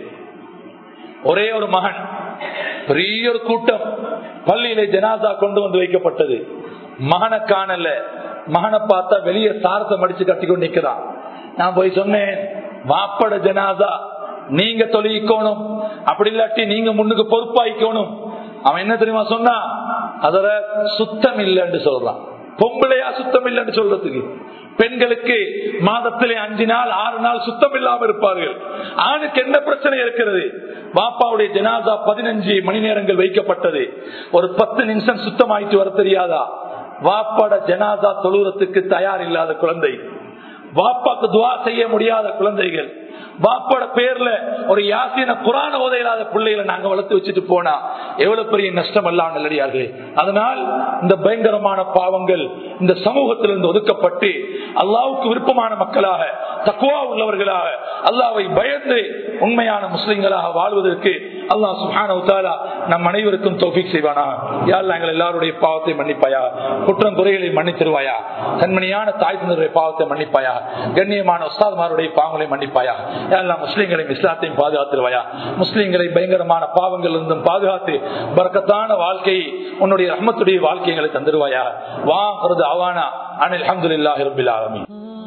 ஒரே ஒரு மகன் பெரிய ஒரு கூட்டம் பள்ளியில ஜனாதா கொண்டு வந்து வைக்கப்பட்டது மகனை காணல மகனை பார்த்தா வெளியே சாரத்தை மடிச்சு கட்டி கொண்டு நிக்கிறான் நான் போய் சொன்னேன் வாப்பட ஜனாதா நீங்க தொழிக்கணும் அப்படி இல்லாட்டி நீங்க முன்னுக்கு பொறுப்பாய்க்கணும் அவன் என்ன தெரியுமா சொன்னா அதோட சுத்தம் இல்லைன்னு சொல்றான் பொம்பளையா சுத்தம் இல்லைன்னு சொல்றதுக்கு பெண்களுக்கு மாதத்திலே அஞ்சு நாள் ஆறு நாள் சுத்தம் இல்லாம இருப்பார்கள் ஆணுக்கு என்ன பிரச்சனை இருக்கிறது பாப்பாவுடைய ஜனாதா பதினஞ்சு மணி நேரங்கள் வைக்கப்பட்டது ஒரு பத்து நிமிஷம் சுத்தமாயிட்டு வர தெரியாதா வாப்பாட ஜனாதா தொழுறத்துக்கு தயார் இல்லாத குழந்தை வாப்பாக்கு துவா செய்ய முடியாத குழந்தைகள் பாப்போட பேர்ல ஒரு யாசின குரான உதவியில்லாத பிள்ளைகளை நாங்க வளர்த்து வச்சுட்டு போனா எவ்வளவு பெரிய நஷ்டம் எல்லாம் நல்லடியார்களே அதனால் இந்த பயங்கரமான பாவங்கள் இந்த சமூகத்திலிருந்து ஒதுக்கப்பட்டு அல்லாவுக்கு விருப்பமான மக்களாக தக்குவா உள்ளவர்களாக அல்லாவை பயந்து உண்மையான முஸ்லிம்களாக வாழ்வதற்கு அல்லாஹ் சுஹான நம் அனைவருக்கும் தோஃபிக் செய்வானா யார் நாங்கள் எல்லாருடைய பாவத்தை மன்னிப்பாயா குற்றம் குறைகளை மன்னித்திருவாயா கண்மணியான தாய் தந்தருடைய பாவத்தை மன்னிப்பாயா கண்ணியமான உஸ்தாத்மாருடைய பாவங்களை மன்னிப்பாயா யாரெல்லாம் முஸ்லீம்களையும் இஸ்லாத்தையும் பாதுகாத்துருவாயா முஸ்லீம்களை பயங்கரமான பாவங்கள் இருந்தும் பாதுகாத்து பறக்கத்தான வாழ்க்கையை உன்னுடைய ரஹமத்துடைய வாழ்க்கைகளை தந்துருவாயா வாங்கிறது அவானா அனில் அஹமதுல்லாஹி ரபில் ஆலமி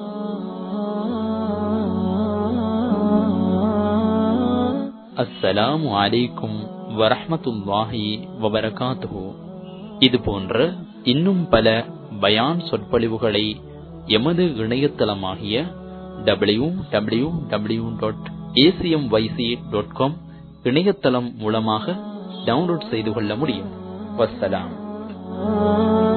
அஸ்ஸலாமு அலைக்கும் வரஹமத்துல்லாஹி வபரகாத்துஹு இது போன்ற இன்னும் பல பயான் சொற்பொழிவுகளை எமது இணையதளமாகிய W W W dot ACM YC dot com இணையதளம் மூலமாக டவுன்லோட் செய்து கொள்ள முடியும் வசலாம்